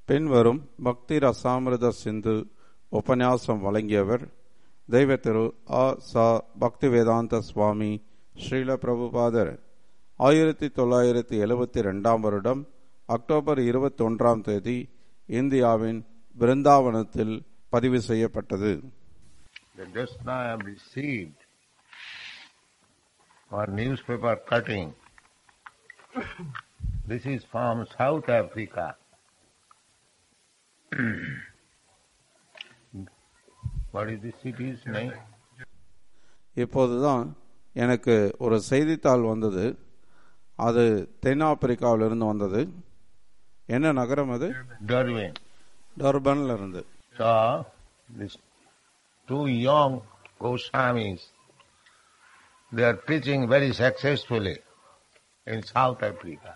பின்வரும் பக்தி ரசாமிரத சிந்து உபன்யாசம் வழங்கியவர் தெய்வ திரு ஆ சா பக்தி வேதாந்த சுவாமி ஸ்ரீல பிரபுபாதர் ஆயிரத்தி தொள்ளாயிரத்தி எழுபத்தி ரெண்டாம் வருடம் அக்டோபர் இருபத்தி ஒன்றாம் தேதி இந்தியாவின் பிருந்தாவனத்தில் பதிவு செய்யப்பட்டது that just now I have received for newspaper cutting. This is from South Africa. what is the city's name? இப்போதுதான் எனக்கு ஒரு செய்தித்தாள் வந்தது அது தென்னாப்பிரிக்காவிலிருந்து வந்தது என்ன நகரம் அது Darwin. டர்பன்ல இருந்து So, these two young Goswamis, they are preaching very successfully in South Africa.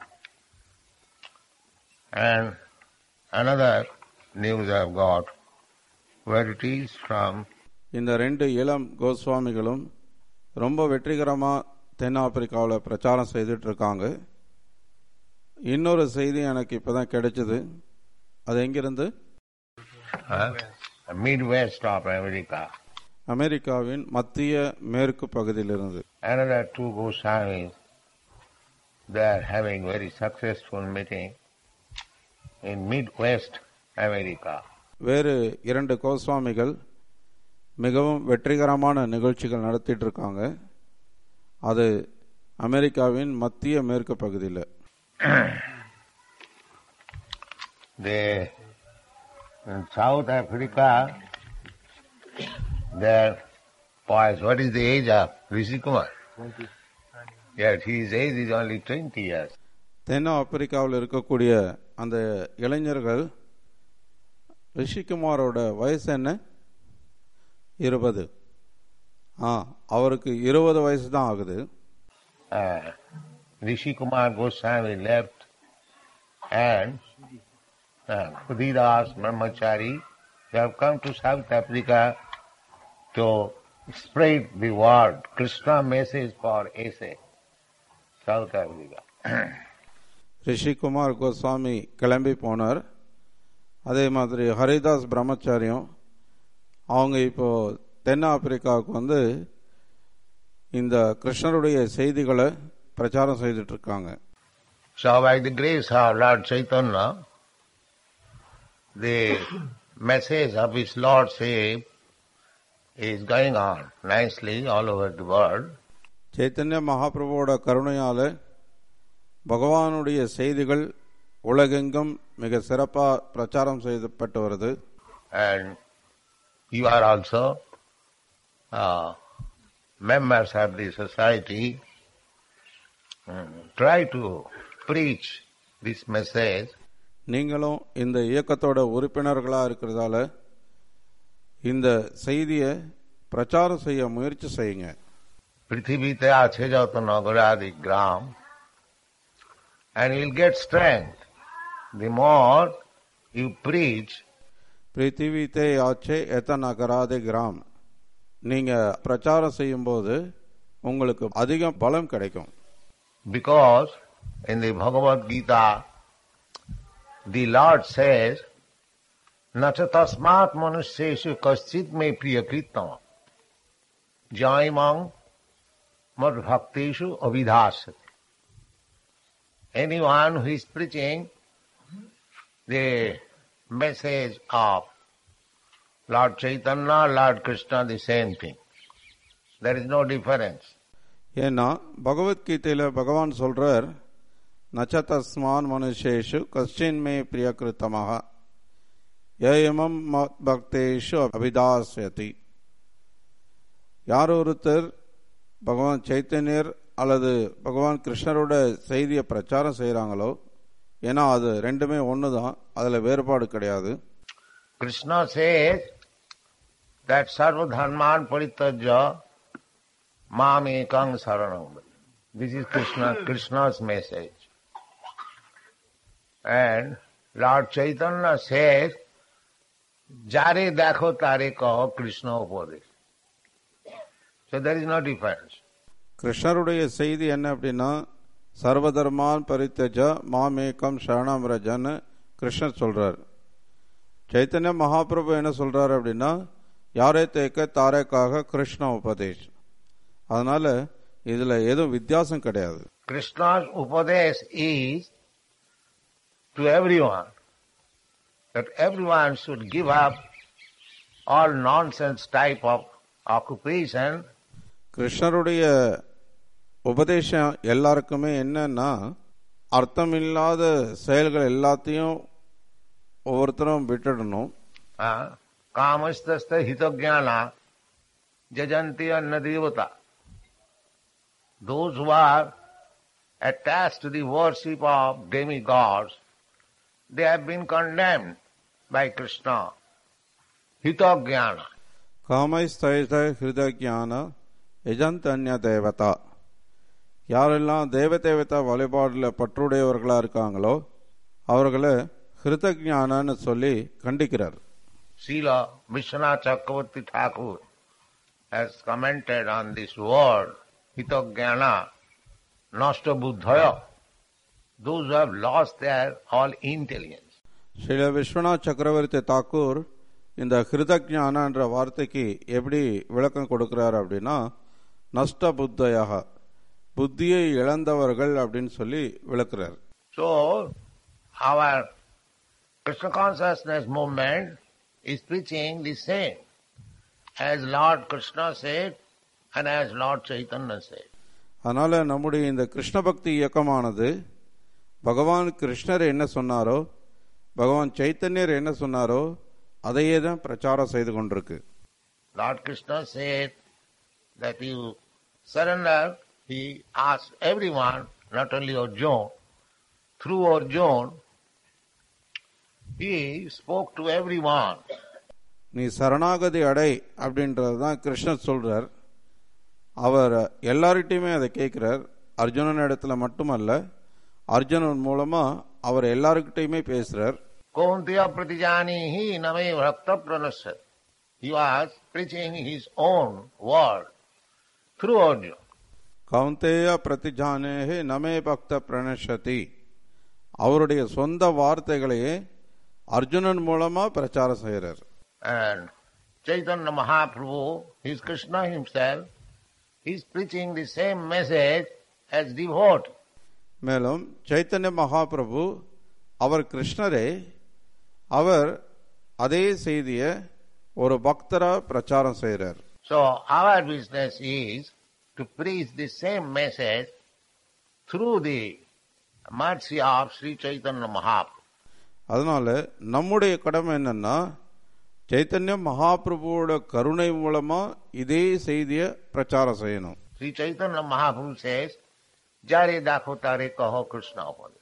And another news I've got, where it is from இந்த ரெண்டு இளம் கோஸ்வாமிகளும் ரொம்ப வெற்றிகரமா தென்னாப்பிரிக்காவில் பிரச்சாரம் செய்துட்டு இருக்காங்க இன்னொரு செய்தி எனக்கு இப்பதான் கிடைச்சது அது எங்கிருந்து uh, Midwest of America. அமெரிக்காவின் மத்திய மேற்கு பகுதியிலிருந்து Another two Goswamis, they are having very successful meeting in Midwest America. வேறு இரண்டு கோஸ்வாமிகள் மிகவும் வெற்றிகரமான நிகழ்ச்சிகள் நடத்திட்டு இருக்காங்க அது அமெரிக்காவின் மத்திய மேற்கு பகுதியில் They, in South Africa, their boys, what is the age of Rishi Kumar? Yes, his age is only 20 years. தென் ஆப்பிரிக்காவில் இருக்கக்கூடிய அந்த இளைஞர்கள் ரிஷிகுமாரோட வயசு என்ன இருபது ஆ அவருக்கு இருபது வயசு தான் ஆகுது Uh, Rishi Kumar Goswami left and uh, Khudidas Brahmachari, they have come to South Africa to spread the word, Krishna message for SA, South Africa. Rishikumar Goswami கிளம்பி போனார் அதே மாதிரி ஹரிதாஸ் பிரம்மச்சாரியம் அவங்க இப்போ தென் ஆப்பிரிக்காவுக்கு வந்து இந்த கிருஷ்ணருடைய செய்திகளை பிரச்சாரம் செய்துட்டு இருக்காங்க So by the grace of Lord Chaitanya, the message of his Lordship is going on nicely all over the world. Chaitanya மகாபிரபுவோட கருணையால பகவானுடைய செய்திகள் உலகெங்கும் மிக சிறப்பா பிரச்சாரம் செய்யப்பட்டு வருது and you are also uh, members of the society. Mm, Try to preach this message நீங்களும் இந்த இயக்கத்தோட உறுப்பினர்களா இருக்கிறதால இந்த செய்தியை பிரச்சாரம் செய்ய முயற்சி செய்யுங்க পৃথিবীতে আছে যত নগরাদি গ্রাম and you'll get strength. The more you preach, Prithvi தே ஆச்சே எத்த நகராதே கிராம் நீங்க பிரச்சாரம் செய்யும்போது உங்களுக்கு அதிக பலம் கிடைக்கும் because in the Bhagavad Gita, the Lord says, Nacha tasmat manusyeshu kaschit me priyakritam jaimang mad bhakteshu avidhasati. Anyone who is preaching the message of Lord Chaitanya, Lord Krishna, the same thing. There is no difference. ஏன்னா பகவத்கீதையில பகவான் சொல்றார் நச்சதஸ்மான் மனுஷேஷு கஷ்டின் மே பிரியகிருத்தமாக ஏயமம் மத் பக்தேஷு அபிதாசயதி யார் ஒருத்தர் பகவான் சைத்தன்யர் அல்லது பகவான் கிருஷ்ணரோட செய்தியை பிரச்சாரம் செய்கிறாங்களோ ஏன்னா அது ரெண்டுமே ஒன்று தான் அதில் வேறுபாடு கிடையாது Krishna says that sarva dharman paritajya mam ekang saranam. This is Krishna, Krishna's message. And Lord Chaitanya says, Jare dekho tare kaho Krishna upadesh. So there is no difference. கிருஷ்ணருடைய செய்தி என்ன அப்படின்னா சர்வதர்மான் பரித்தஜ மாமேக்கம் சரணம் ரஜன்னு கிருஷ்ணர் சொல்றார் சைத்தன்ய மகாபிரபு என்ன சொல்றாரு அப்படின்னா யாரே தேக்க தாரேக்காக கிருஷ்ண உபதேஷ் அதனால இதுல எதுவும் வித்தியாசம் கிடையாது Krishna's upadesh is to everyone that everyone should give up all nonsense type of occupation கிருஷ்ணருடைய உபதேசம் எல்லாருக்குமே என்னன்னா அர்த்தமில்லாத செயல்கள் எல்லாத்தையும் ஒவ்வொருத்தரும் விட்டுடணும் uh, कामस्तस्त हितज्ञाना जजंती अन्न देवता those who are attached to the worship of demigods they have been condemned by krishna hitajnana காமைஸ்தைத ஹிருதஜான எஜந்த் அந்ய தேவதா யாரெல்லாம் தேவ தேவதா வழிபாடில் பற்றுடையவர்களா இருக்காங்களோ அவர்களை ஹிருதஜானன்னு சொல்லி கண்டிக்கிறார் Srila Vishwanath Chakravarti Thakur has commented on this word, Hitognyana, Nasta Buddhaya, those who have lost their all intelligence. Srila Viswanath சக்கரவர்த்தி தாக்கூர் இந்த ஹிருதஜானன்ற வார்த்தைக்கு எப்படி விளக்கம் கொடுக்கிறார் அப்படின்னா நஷ்ட புத்தயாக புத்தியை இழந்தவர்கள் அப்படின்னு சொல்லி விளக்குறார் So, our Krishna consciousness movement is preaching the same as Lord Krishna said and as Lord Chaitanya said. அதனால நம்முடைய இந்த கிருஷ்ண பக்தி இயக்கமானது பகவான் கிருஷ்ணர் என்ன சொன்னாரோ பகவான் சைத்தன்யர் என்ன சொன்னாரோ அதையே தான் பிரச்சாரம் செய்து கொண்டிருக்கு Lord Krishna said that you surrender. He asked everyone, not only Arjuna, through Arjuna, he spoke to everyone. நீ சரணாகதி அடை அப்படின்றது தான் கிருஷ்ணர் சொல்றார் அவர் எல்லார்கிட்டையுமே அதை கேட்கிறார் அர்ஜுனன் இடத்துல மட்டுமல்ல அர்ஜுனன் மூலமா அவர் எல்லாருக்கிட்டையுமே பேசுறார் Kauntiya pratijanihi name bhakta pranasat. He was preaching his own word through Arjuna. கவுந்தேய பிரதிஜானேஹே நமே பக்த பிரணஷதி அவருடைய சொந்த வார்த்தைகளையே அர்ஜுனன் மூலமா பிரச்சாரம் செய்கிறார் And Chaitanya Mahaprabhu, he is Krishna himself, he is preaching the same message as devotee. மேலும் சைத்தன்ய மகாபிரபு அவர் கிருஷ்ணரே அவர் அதே செய்தியை ஒரு பக்தரா பிரச்சாரம் செய்கிறார் So our business is to preach the same message through the mercy of Sri Chaitanya Mahaprabhu. அதனால நம்முடைய கடமை என்னன்னா சைத்தன்ய மகாபிரபுவோட கருணை மூலமா இதே செய்தியை பிரச்சாரம் செய்யணும் Sri Chaitanya Mahaprabhu says, Jare dakho tare kaho Krishna upade.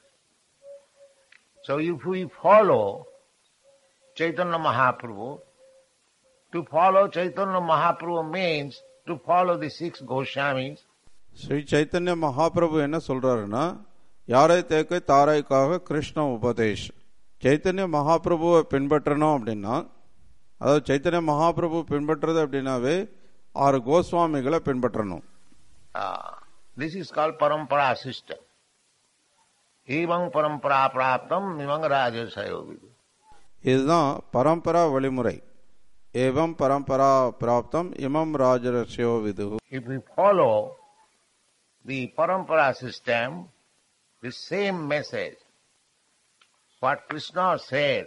So if we follow Chaitanya Mahaprabhu, to follow Chaitanya Mahaprabhu means to follow the six Goswamis, Sri Chaitanya Mahaprabhu என்ன சொல்றாருன்னா யாரை தேக்க தாராய்க்காக கிருஷ்ண உபதேஷ் சைத்தன்ய மகாபிரபுவை பின்பற்றணும் அப்படின்னா அதாவது சைத்தன்ய மகாபிரபு பின்பற்றுறது அப்படின்னாவே ஆறு கோஸ்வாமிகளை பின்பற்றணும் uh, this is called parampara system. Evam parampara praptam imam rajasayogi. இதுதான் பரம்பரா வழிமுறை ஏவம் பரம்பரா பிராப்தம் இமம் ராஜரஸ்யோ விது If we follow the parampara system, the same message, what Krishna said,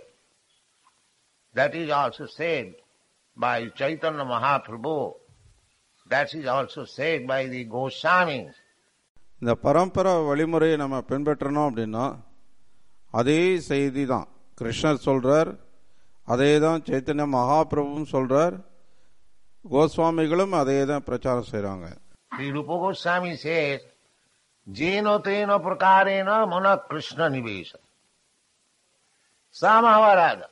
that is also said by Chaitanya Mahaprabhu, that is also said by the Goswamis. இந்த பரம்பரா வழிமுறையை நம்ம பின்பற்றணும் அப்படின்னா அதே செய்தி தான் கிருஷ்ணர் சொல்றார் அதே தான் சைத்தன்ய மகாபிரபுவும் சொல்றார் கோஸ்வாமிகளும் அதே தான் பிரச்சாரம் செய்றாங்க Sri Rupa Goswami says, Jena tena prakarena mana Krishna nivesa. Samavarada.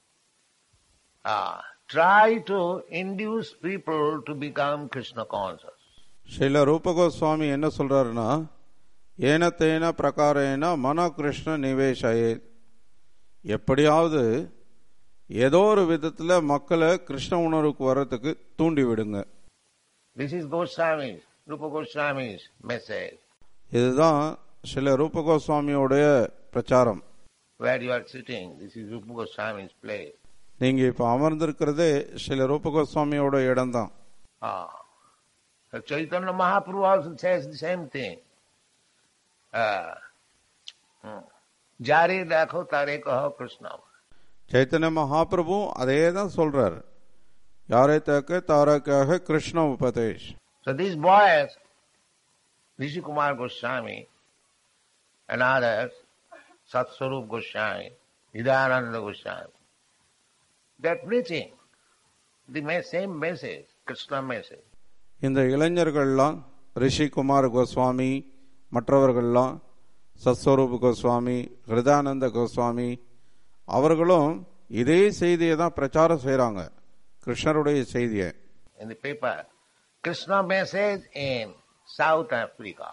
Ah, try to induce people to become Krishna conscious. Srila ரூப கோஸ்வாமி என்ன சொல்றாருன்னா ஏனத்தேன பிரகாரேன மன கிருஷ்ண நிவேஷயே எப்படியாவது ஏதோ ஒரு விதத்துல மக்களை கிருஷ்ண உணர்வுக்கு வர்றதுக்கு தூண்டி விடுங்க This is Goswami's, Rupa Goswami's message. இதுதான் சில ரூப கோஸ்வாமியோடைய பிரச்சாரம் Where you are sitting, this is Rupa Goswami's place. நீங்க இப்ப அமர்ந்திருக்கிறதே ஸ்ரீல ரூப கோஸ்வாமியோட இடம்தான் Ah. So Chaitanya Mahaprabhu also says the same thing. Uh, hmm. Jare dakho tare kaho Krishna. Chaitanya Mahaprabhu அதே தான் சொல்றாரு யாரை தேக்க தாரக்காக Krishna upadesh So these boys, Rishi Kumar Goswami and others, Satswarup Goswami, Hidayananda Goswami, they're preaching the me- same message, Krishna message. இந்த இளைஞர்கள்லாம் ரிஷி குமார் கோஸ்வாமி மற்றவர்கள்லாம் சஸ்வரூப் கோஸ்வாமி ஹிருதானந்த கோஸ்வாமி அவர்களும் இதே செய்தியை தான் பிரச்சாரம் செய்றாங்க கிருஷ்ணருடைய செய்தியை in the paper, Krishna message in South Africa.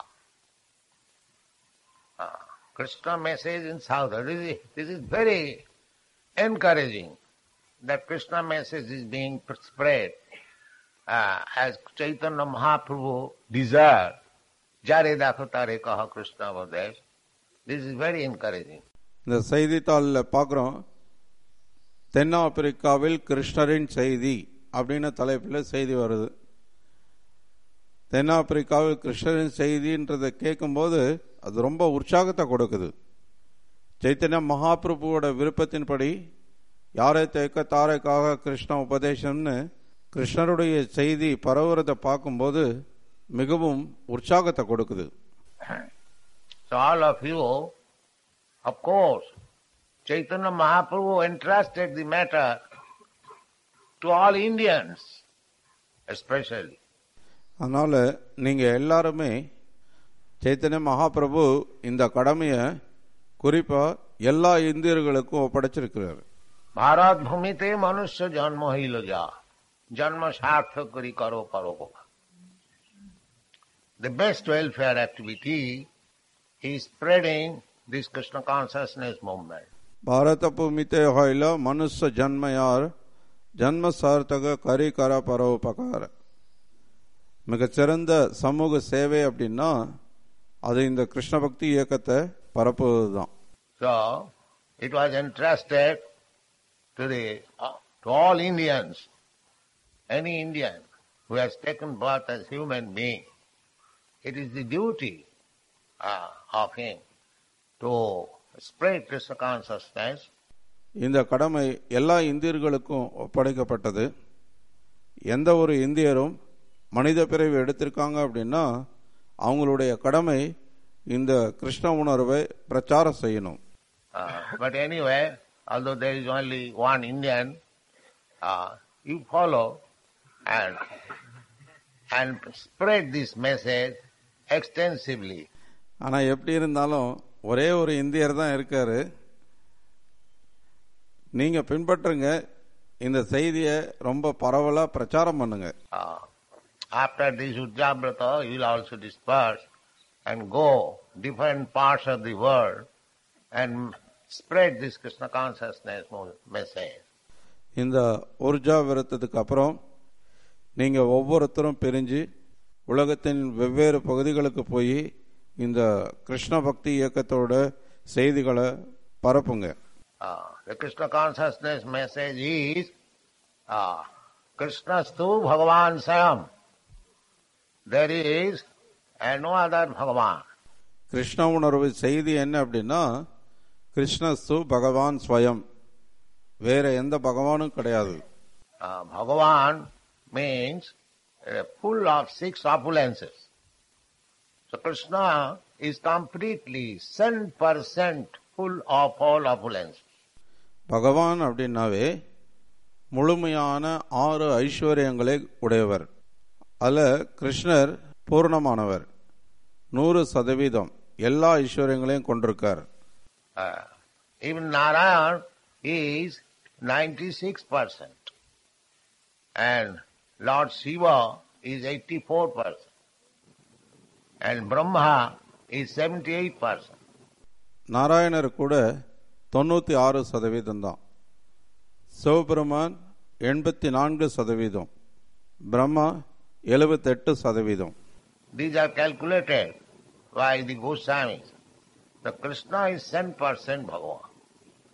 Ah, Krishna message in South. This is, this is very encouraging that Krishna message is being spread uh, as Chaitanya Mahaprabhu desired. Jare dakho tare kaha Krishna Vadesh. This is very encouraging. இந்த செய்தித்தாளில் பார்க்குறோம் தென்னாப்பிரிக்காவில் கிருஷ்ணரின் செய்தி அப்படின்னு தலைப்பில் செய்தி வருது தென்னாப்பிரிக்காவில் கிருஷ்ணரின் செய்தின்றதை கேட்கும்போது அது ரொம்ப உற்சாகத்தை கொடுக்குது சைத்தன்ய மகாபிரபுவோட விருப்பத்தின்படி யாரை தேக்க தாரைக்காக கிருஷ்ண உபதேசம்னு கிருஷ்ணருடைய செய்தி பரவுறதை பார்க்கும்போது மிகவும் உற்சாகத்தை கொடுக்குது So all of you, of course, Chaitanya Mahaprabhu entrusted the matter to all Indians, especially. அதனால நீங்க எல்லாருமே சைத்தன்ய மகாபிரபு இந்த கடமையை குறிப்பா எல்லா இந்தியர்களுக்கும் ஒப்படைச்சிருக்கிறார் भारत भूमि ते मनुष्य जन्म ही लो जा जन्म सार्थक करी करो करो को The best welfare activity is spreading this Krishna consciousness movement. பாரத பூமித்தே ஹாயில மனுஷ ஜன்மயார் ஜன்ம சார்த்தக கரி கர பரோபகார மிகச்சிறந்த சமூக சேவை அப்படின்னா அது இந்த கிருஷ்ண பக்தி இயக்கத்தை பரப்புவதுதான் So, it was entrusted to the uh, to all Indians, any Indian who has taken birth as human being, it is the duty uh, of him to spread Krishna consciousness இந்த கடமை எல்லா இந்தியர்களுக்கும் ஒப்படைக்கப்பட்டது எந்த ஒரு இந்தியரும் மனித பிறவி எடுத்திருக்காங்க அப்படின்னா அவங்களுடைய கடமை இந்த கிருஷ்ண உணர்வை பிரச்சாரம் செய்யணும் Uh, but anyway, although there is only one Indian, uh, you follow and and spread this message extensively. ஆனா எப்படி இருந்தாலும் ஒரே ஒரு இந்தியர் தான் இருக்காரு நீங்க பின்பற்றுங்க இந்த செய்தியை ரொம்ப பரவலா பிரச்சாரம் பண்ணுங்க Uh, after this Ujjabrata, you will also disperse and go different parts of the world and spread this Krishna consciousness mo- message. இந்த ஊர்ஜா விரதத்துக்கு அப்புறம் நீங்க ஒவ்வொருத்தரும் பிரிஞ்சு உலகத்தின் வெவ்வேறு பகுதிகளுக்கு போய் இந்த கிருஷ்ண பக்தி இயக்கத்தோட செய்திகளை பரப்புங்க Uh, the Krishna consciousness message is uh, Krishna stu Bhagavan Sayam. There is and no other Bhagavan. Krishna உணர்வு செய்தி என்ன அப்படின்னா கிருஷ்ணஸ்து பகவான் ஸ்வயம் வேற எந்த பகவானும் கிடையாது Uh, Bhagavan means uh, full of six opulences. So Krishna is completely, cent percent full of all opulences. பகவான் அப்படின்னாவே முழுமையான ஆறு ஐஸ்வர்யங்களை உடையவர் அதில் கிருஷ்ணர் பூர்ணமானவர் நூறு சதவீதம் எல்லா ஐஸ்வர்யங்களையும் கொண்டிருக்கார் Uh, even Narayan is 96%. And Lord Shiva is 84%. And Brahma is 78%. நாராயணர் கூட தொண்ணூற்றி ஆறு சதவீதம் தான் சிவபெருமான் எண்பத்தி நான்கு சதவீதம் பிரம்மா எழுபத்தெட்டு சதவீதம் These are calculated by the Goswamis. The Krishna is 10% Bhagavan.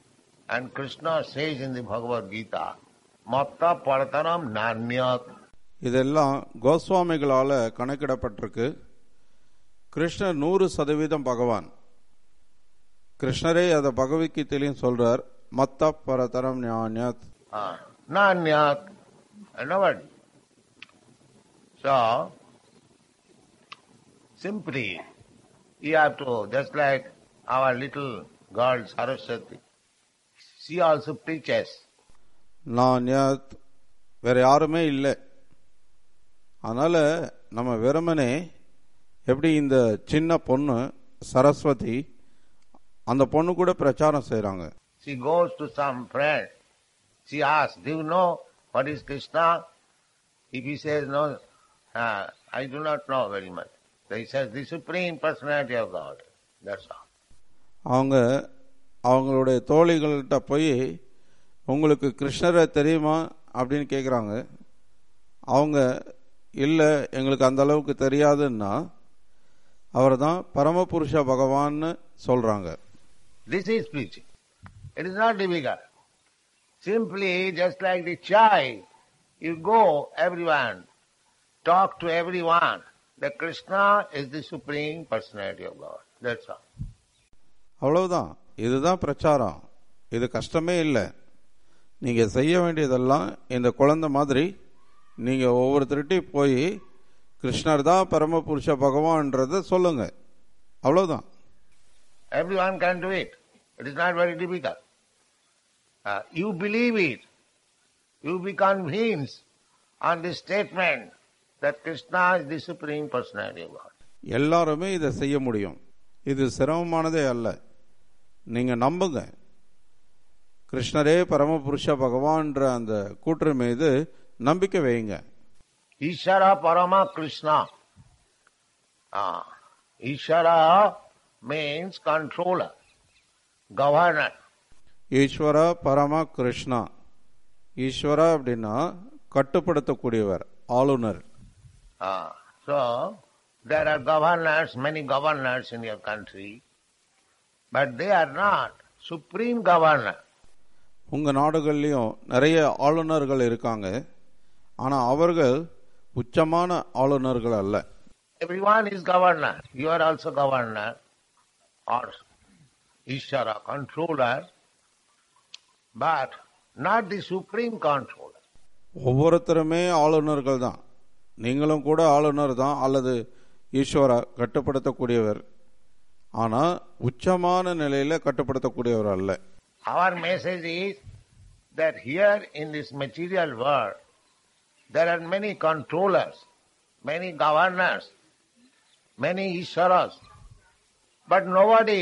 And Krishna says in the Bhagavad Gita, Matta Partanam Nanyat. இதெல்லாம் கோஸ்வாமிகளால கணக்கிடப்பட்டிருக்கு கிருஷ்ணர் நூறு சதவீதம் பகவான் கிருஷ்ணரே அதை பகவத்கீதையிலையும் சொல்றார் மத்த பரதரம் ஞானியத் Ah, Nanyat. And nobody. So, simply, you have to, just like our little girl Saraswati, she also preaches. நான்யத் வேற யாருமே இல்லை அதனால நம்ம வெறுமனே எப்படி இந்த சின்ன பொண்ணு சரஸ்வதி அந்த பொண்ணு கூட பிரச்சாரம் செய்றாங்க She goes to some friend. She asks, Do you know what is Krishna? If he says no, uh, I do not know very much. So he says, The Supreme Personality of God. That's all. அவங்க அவங்களுடைய தோழிகள்கிட்ட போய் உங்களுக்கு கிருஷ்ணரை தெரியுமா அப்படின்னு கேட்குறாங்க அவங்க இல்லை எங்களுக்கு அந்த அளவுக்கு தெரியாதுன்னா அவர் தான் பரமபுருஷ பகவான்னு சொல்றாங்க This is preaching. It is not difficult. Simply, just like the child, you go, everyone, talk to everyone that Krishna is the Supreme Personality of God. That's all. அவ்வளவுதான் இதுதான் பிரச்சாரம் இது கஷ்டமே இல்லை நீங்க செய்ய வேண்டியதெல்லாம் இந்த குழந்தை மாதிரி நீங்க ஒவ்வொருத்தருட்டையும் போய் கிருஷ்ணர் தான் பரமபுருஷ பகவான்றத சொல்லுங்க அவ்வளவுதான் Everyone can do it. It is not very difficult. Uh, you believe it. You be convinced on the statement that Krishna is the Supreme Personality of God. எல்லாருமே இதை செய்ய முடியும் இது சிரமமானதே அல்ல நீங்க நம்புங்க கிருஷ்ணரே பரமபுருஷ பகவான்ற அந்த கூற்று மீது நம்பிக்கை வைங்க Ishara Parama Krishna. Ah, Ishara means controller, governor. ஈஸ்வர பரம கிருஷ்ணா ஈஸ்வரா அப்படின்னா கட்டுப்படுத்தக்கூடியவர் ஆளுநர் Ah, so there are governors, many governors in your country, but they are not supreme governor. உங்க நாடுகள்லயும் நிறைய ஆளுநர்கள் இருக்காங்க ஆனா அவர்கள் உச்சமான ஆளுநர்கள் அல்ல Everyone is governor. You are also governor or Ishara, controller, but not the supreme controller. ஒவ்வொருத்தருமே ஆளுநர்கள் தான் நீங்களும் கூட ஆளுநர் தான் அல்லது ஈஸ்வரா கட்டுப்படுத்தக்கூடியவர் ஆனா உச்சமான நிலையில கட்டுப்படுத்தக்கூடியவர் அல்ல Our message is that here in this material world, there are many controllers, many governors, many Isharas, but nobody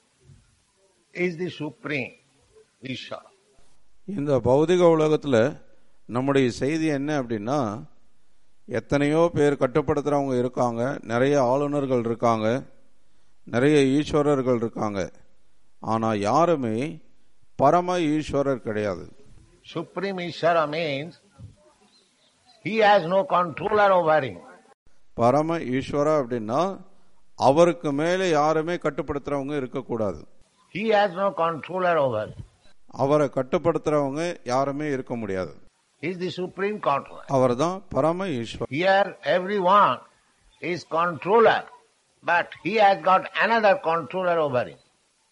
is the supreme Ishara. இந்த பௌதிக உலகத்துல நம்முடைய செய்தி என்ன அப்படின்னா எத்தனையோ பேர் கட்டுப்படுத்துறவங்க இருக்காங்க நிறைய ஆளுநர்கள் இருக்காங்க நிறைய ஈஸ்வரர்கள் இருக்காங்க ஆனா யாருமே பரம ஈஸ்வரர் கிடையாது Supreme Ishara means he has no controller over him. பரம ஈஸ்வரா அப்படின்னா அவருக்கு மேலே யாருமே கட்டுப்படுத்துறவங்க இருக்கக்கூடாது He has no controller over him. அவரை கட்டுப்படுத்துறவங்க யாருமே இருக்க முடியாது He is the supreme controller. அவர்தான் பரம Ishwar Here everyone is controller, but he has got another controller over him.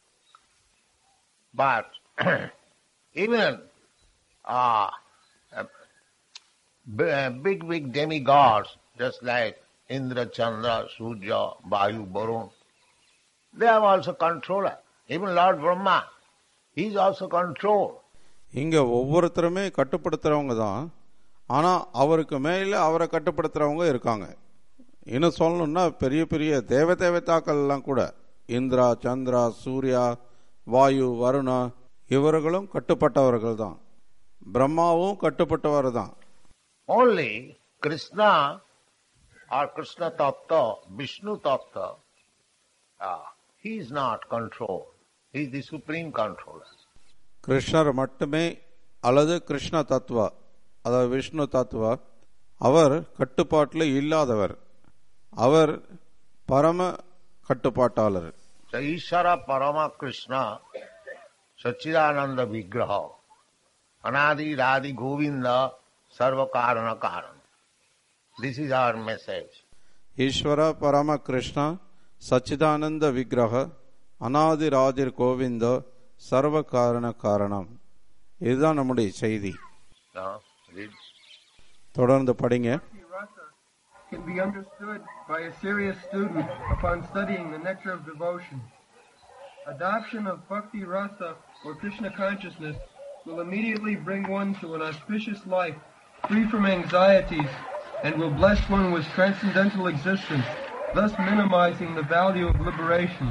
But even uh, uh, b- big, big demigods, just like Indra, Chandra, Surya, Vayu, Varun, they are also controller. Even Lord Brahma, he is also controlled. இங்க ஒவ்வொருத்தருமே கட்டுப்படுத்துறவங்க தான் ஆனா அவருக்கு மேல அவரை கட்டுப்படுத்துறவங்க இருக்காங்க இன்னும் சொல்லணும்னா பெரிய பெரிய தேவ தேவதாக்கள் எல்லாம் கூட இந்திரா சந்திரா சூர்யா வாயு வருணா இவர்களும் கட்டுப்பட்டவர்கள் தான் பிரம்மாவும் கட்டுப்பட்டவர் தான் Only Krishna or Krishna Tattva, Vishnu Tattva, uh, he is not controlled. He is the supreme controller. கிருஷ்ணர் மட்டுமே அல்லது கிருஷ்ண தத்துவா அதாவது விஷ்ணு தத்துவா அவர் கட்டுப்பாட்டில் இல்லாதவர் அவர் பரம கட்டுப்பாட்டாளர் So Ishara Parama Krishna Sachidananda Vigraha, Anadi Radhi Govinda Sarva Karana Karan. This is our message. ஈஸ்வர பரம கிருஷ்ண சச்சிதானந்த விக்கிரக அனாதிராதிர் கோவிந்த சர்வ காரண காரணம் இதுதான் நம்முடைய செய்தி Now, read. தொடர்ந்து படிங்க Bhakti rasa can be understood by a serious student upon studying the nectar of devotion. Adoption of bhakti rasa or Krishna consciousness will immediately bring one to an auspicious life, free from anxieties, and will bless one with transcendental existence, thus minimizing the value of liberation.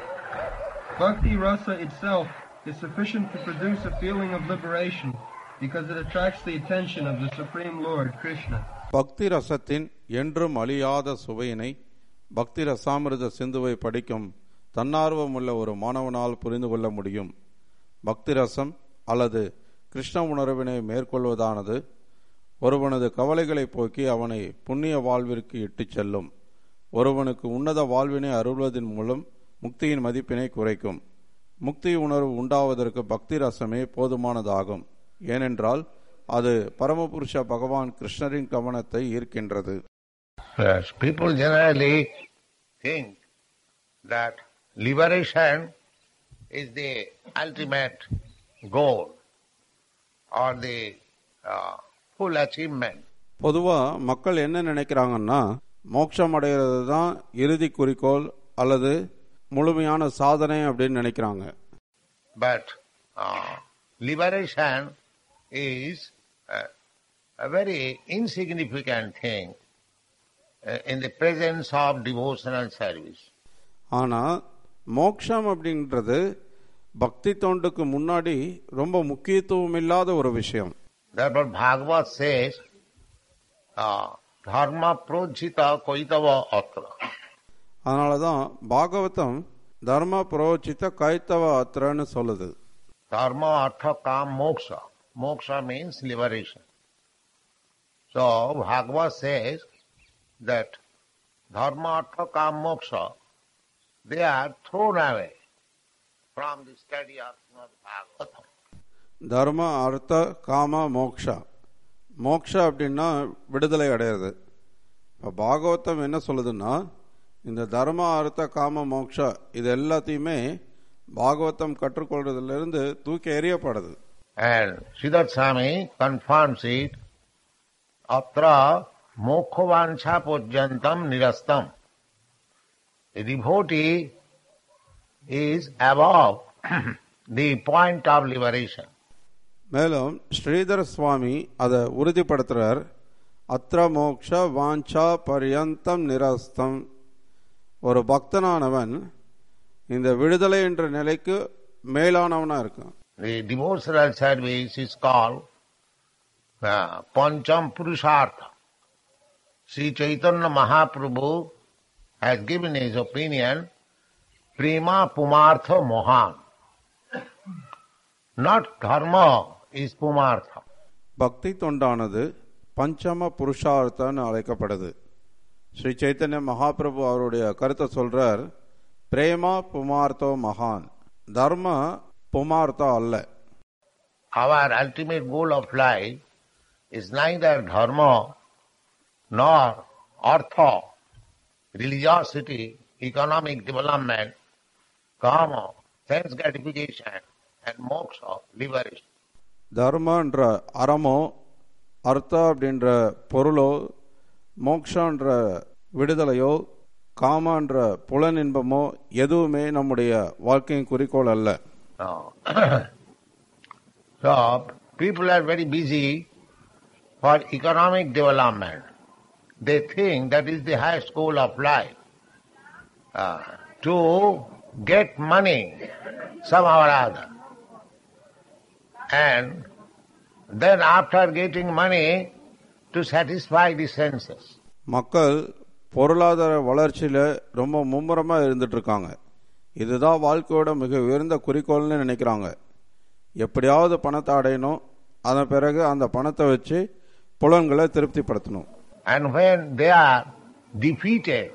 Bhakti rasa itself is sufficient to produce a feeling of liberation because it attracts the attention of the Supreme Lord, Krishna. பக்தி ரசத்தின் என்றும் அழியாத சுவையினை பக்தி ரசாமிருத சிந்துவை படிக்கும் தன்னார்வமுள்ள ஒரு மாணவனால் புரிந்து கொள்ள முடியும் பக்தி ரசம் அல்லது கிருஷ்ண உணர்வினை மேற்கொள்வதானது ஒருவனது கவலைகளை போக்கி அவனை புண்ணிய வாழ்விற்கு இட்டுச் செல்லும் ஒருவனுக்கு உன்னத வாழ்வினை அருள்வதன் மூலம் முக்தியின் மதிப்பினை குறைக்கும் முக்தி உணர்வு உண்டாவதற்கு பக்தி ரசமே போதுமானதாகும் ஏனென்றால் அது பரமபுருஷ பகவான் கிருஷ்ணரின் கவனத்தை ஈர்க்கின்றது Yes, people generally think that liberation is the ultimate goal or the uh, full achievement. பொதுவா மக்கள் என்ன நினைக்கிறாங்கன்னா மோட்சம் அடைகிறது தான் இறுதி குறிக்கோள் அல்லது முழுமையான சாதனை அப்படின்னு நினைக்கிறாங்க But uh, liberation is a, a very insignificant thing uh, in the presence of devotional service. ஆனா மோட்சம் அப்படின்றது பக்தி தொண்டுக்கு முன்னாடி ரொம்ப முக்கியத்துவம் இல்லாத ஒரு விஷயம் Therefore Bhagavad says, uh, dharma projita koitava atra. அதனாலதான் பாகவதம் தர்ம புரோச்சித கைத்தவ அத்திரன்னு சொல்லுது Dharma, artha, kam, moksha. Moksha means liberation. So Bhagavad says that dharma, artha, kam, moksha, they are thrown away from the study of Srimad Bhagavatam. தர்ம அர்த்த காம மோக்ஷா மோக்ஷா அப்படின்னா விடுதலை அடையிறது இப்போ பாகவதம் என்ன சொல்லுதுன்னா இந்த தர்ம அர்த்த காம மோக்ஷா இது எல்லாத்தையுமே பாகவதம் கற்றுக்கொள்றதுலேருந்து தூக்கி எறியப்படுது And Siddharth Swami confirms it, atra mokkhavancha purjantam nirastam. A devotee is above the point of liberation. மேலும் ஸ்ரீதர சுவாமி அதை உறுதிப்படுத்துறார் அத்திர மோக்ஷ வாஞ்சா பர்யந்தம் நிரஸ்தம் ஒரு பக்தனானவன் இந்த விடுதலை என்ற நிலைக்கு மேலானவனா இருக்கான் The devotional service is called uh, Pancham Purushartha. Sri Chaitanya Mahaprabhu has given his opinion, Prema Pumartha Mohan. Not dharma is Pumartha. பக்தி தொண்டானது பஞ்சம புருஷார்த்தன்னு அழைக்கப்படுது ஸ்ரீ சைத்தன்ய மகாபிரபு அவருடைய கருத்தை சொல்றார் பிரேமா புமார்த்தோ மகான் தர்ம புமார்த்தா அல்ல Our ultimate goal of life is neither dharma nor artha, religiosity, economic development, karma, sense gratification, and moksha, liberation. தர்மன்ற அறமோ அர்த்தா அப்படின்ற பொருளோ மோக்ஷான்ற விடுதலையோ காமன்ற புலனின்பமோ எதுவுமே நம்முடைய வாழ்க்கையின் குறிக்கோள் அல்ல No. so, people are very busy for economic development. They think that is the highest goal of life. Uh, to get money somehow or other. And then after getting money, to satisfy the senses. மக்கள் பொருளாதார வளர்ச்சியில ரொம்ப மும்முரமா இருந்துட்டு இருக்காங்க இதுதான் வாழ்க்கையோட மிக உயர்ந்த குறிக்கோள்னு நினைக்கிறாங்க எப்படியாவது பணத்தை அடையணும் அதன் பிறகு அந்த பணத்தை வச்சு புலன்களை திருப்திப்படுத்தணும் And when they are defeated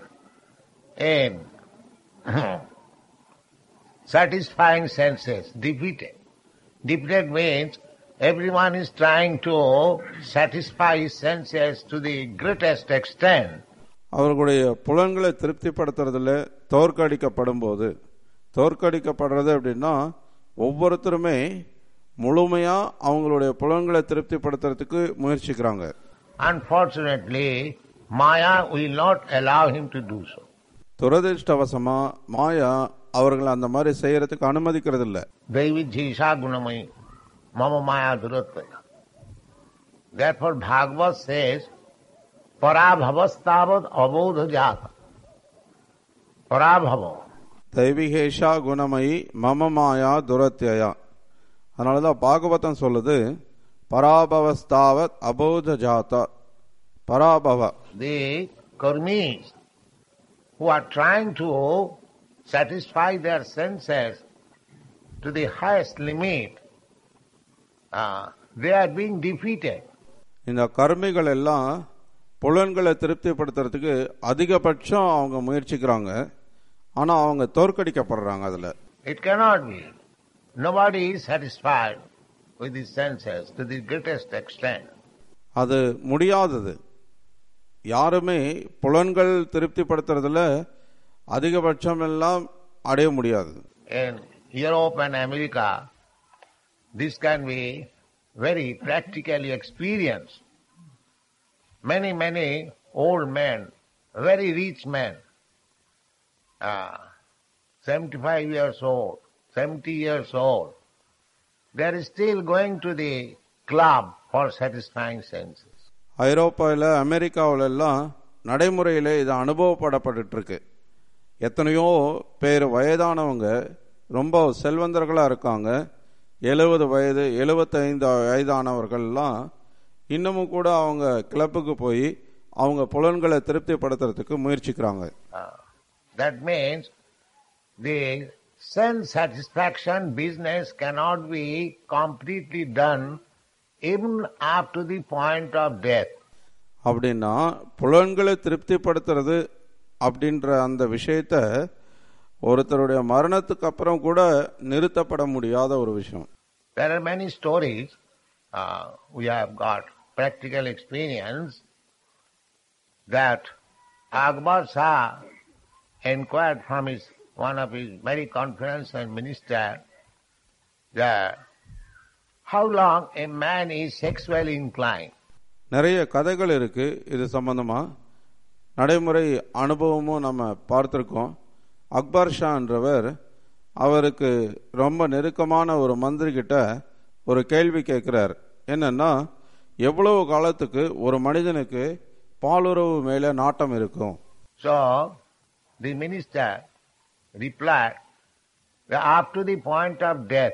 in satisfying senses, defeated, Defeated means everyone is trying to satisfy his senses to the greatest extent. அவர்களுடைய புலன்களை திருப்திப்படுத்துறதுல தோற்கடிக்கப்படும் போது தோற்கடிக்கப்படுறது அப்படின்னா ஒவ்வொருத்தருமே முழுமையா அவங்களுடைய புலன்களை திருப்திப்படுத்துறதுக்கு முயற்சிக்கிறாங்க Unfortunately, Maya will not allow him to do so. துரதிருஷ்டவசமா மாயா அவர்களை அந்த மாதிரி செய்யறதுக்கு அனுமதிக்கிறது இல்ல Devi Jisha Gunamai Mama Maya Durataya. Therefore Bhagavad says, Parabhavastavad abodha jata. Parabhava. தெய்வீகேஷா குணமயி மம மாயா துரத்தியா அதனாலதான் பாகவதம் சொல்லுது பராபவஸ்தாவத் அபோத ஜாதா Parabhava The karmis who are trying to satisfy their senses to the highest limit, uh, they are being defeated. இந்த கர்மிகள் எல்லாம் புலன்களை திருப்திப்படுத்துறதுக்கு அதிகபட்சம் அவங்க முயற்சிக்கிறாங்க ஆனா அவங்க தோற்கடிக்கப்படுறாங்க அதுல It cannot be. Nobody is satisfied with his senses to the greatest extent. அது முடியாதது யாருமே புலன்கள் திருப்திப்படுத்துறதுல அதிகபட்சம் எல்லாம் அடைய முடியாது In Europe and America, this can be very practically experienced. Many, many old men, very rich men, uh, 75 years old, 70 years old, they are still going to the club for satisfying senses. ஐரோப்பாவில் அமெரிக்காவுல எல்லாம் நடைமுறையில இது அனுபவப்படப்பட்டு இருக்கு எத்தனையோ பேர் வயதானவங்க ரொம்ப செல்வந்தர்களா இருக்காங்க எழுபது வயது எழுபத்தைந்து வயதானவர்கள்லாம் இன்னமும் கூட அவங்க கிளப்புக்கு போய் அவங்க புலன்களை திருப்திப்படுத்துறதுக்கு முயற்சிக்கிறாங்க Uh, that means the sense satisfaction business cannot be completely done even up to the point of death. அப்படின்னா புலன்களை திருப்திப்படுத்துறது அப்படின்ற அந்த விஷயத்த ஒருத்தருடைய மரணத்துக்கு அப்புறம் கூட நிறுத்தப்பட முடியாத ஒரு விஷயம் There are many stories. Uh, we have got practical experience that Akbar Shah inquired from his one of his very confidential minister that how long a man is sexually inclined. நிறைய கதைகள் இருக்கு இது சம்பந்தமா நடைமுறை அனுபவமும் நம்ம பார்த்திருக்கோம் அக்பர் ஷான்றவர் அவருக்கு ரொம்ப நெருக்கமான ஒரு மந்திரி கிட்ட ஒரு கேள்வி கேட்கிறார் என்னன்னா எவ்வளவு காலத்துக்கு ஒரு மனிதனுக்கு பாலுறவு மேல நாட்டம் இருக்கும் So the minister replied that up to the point of death.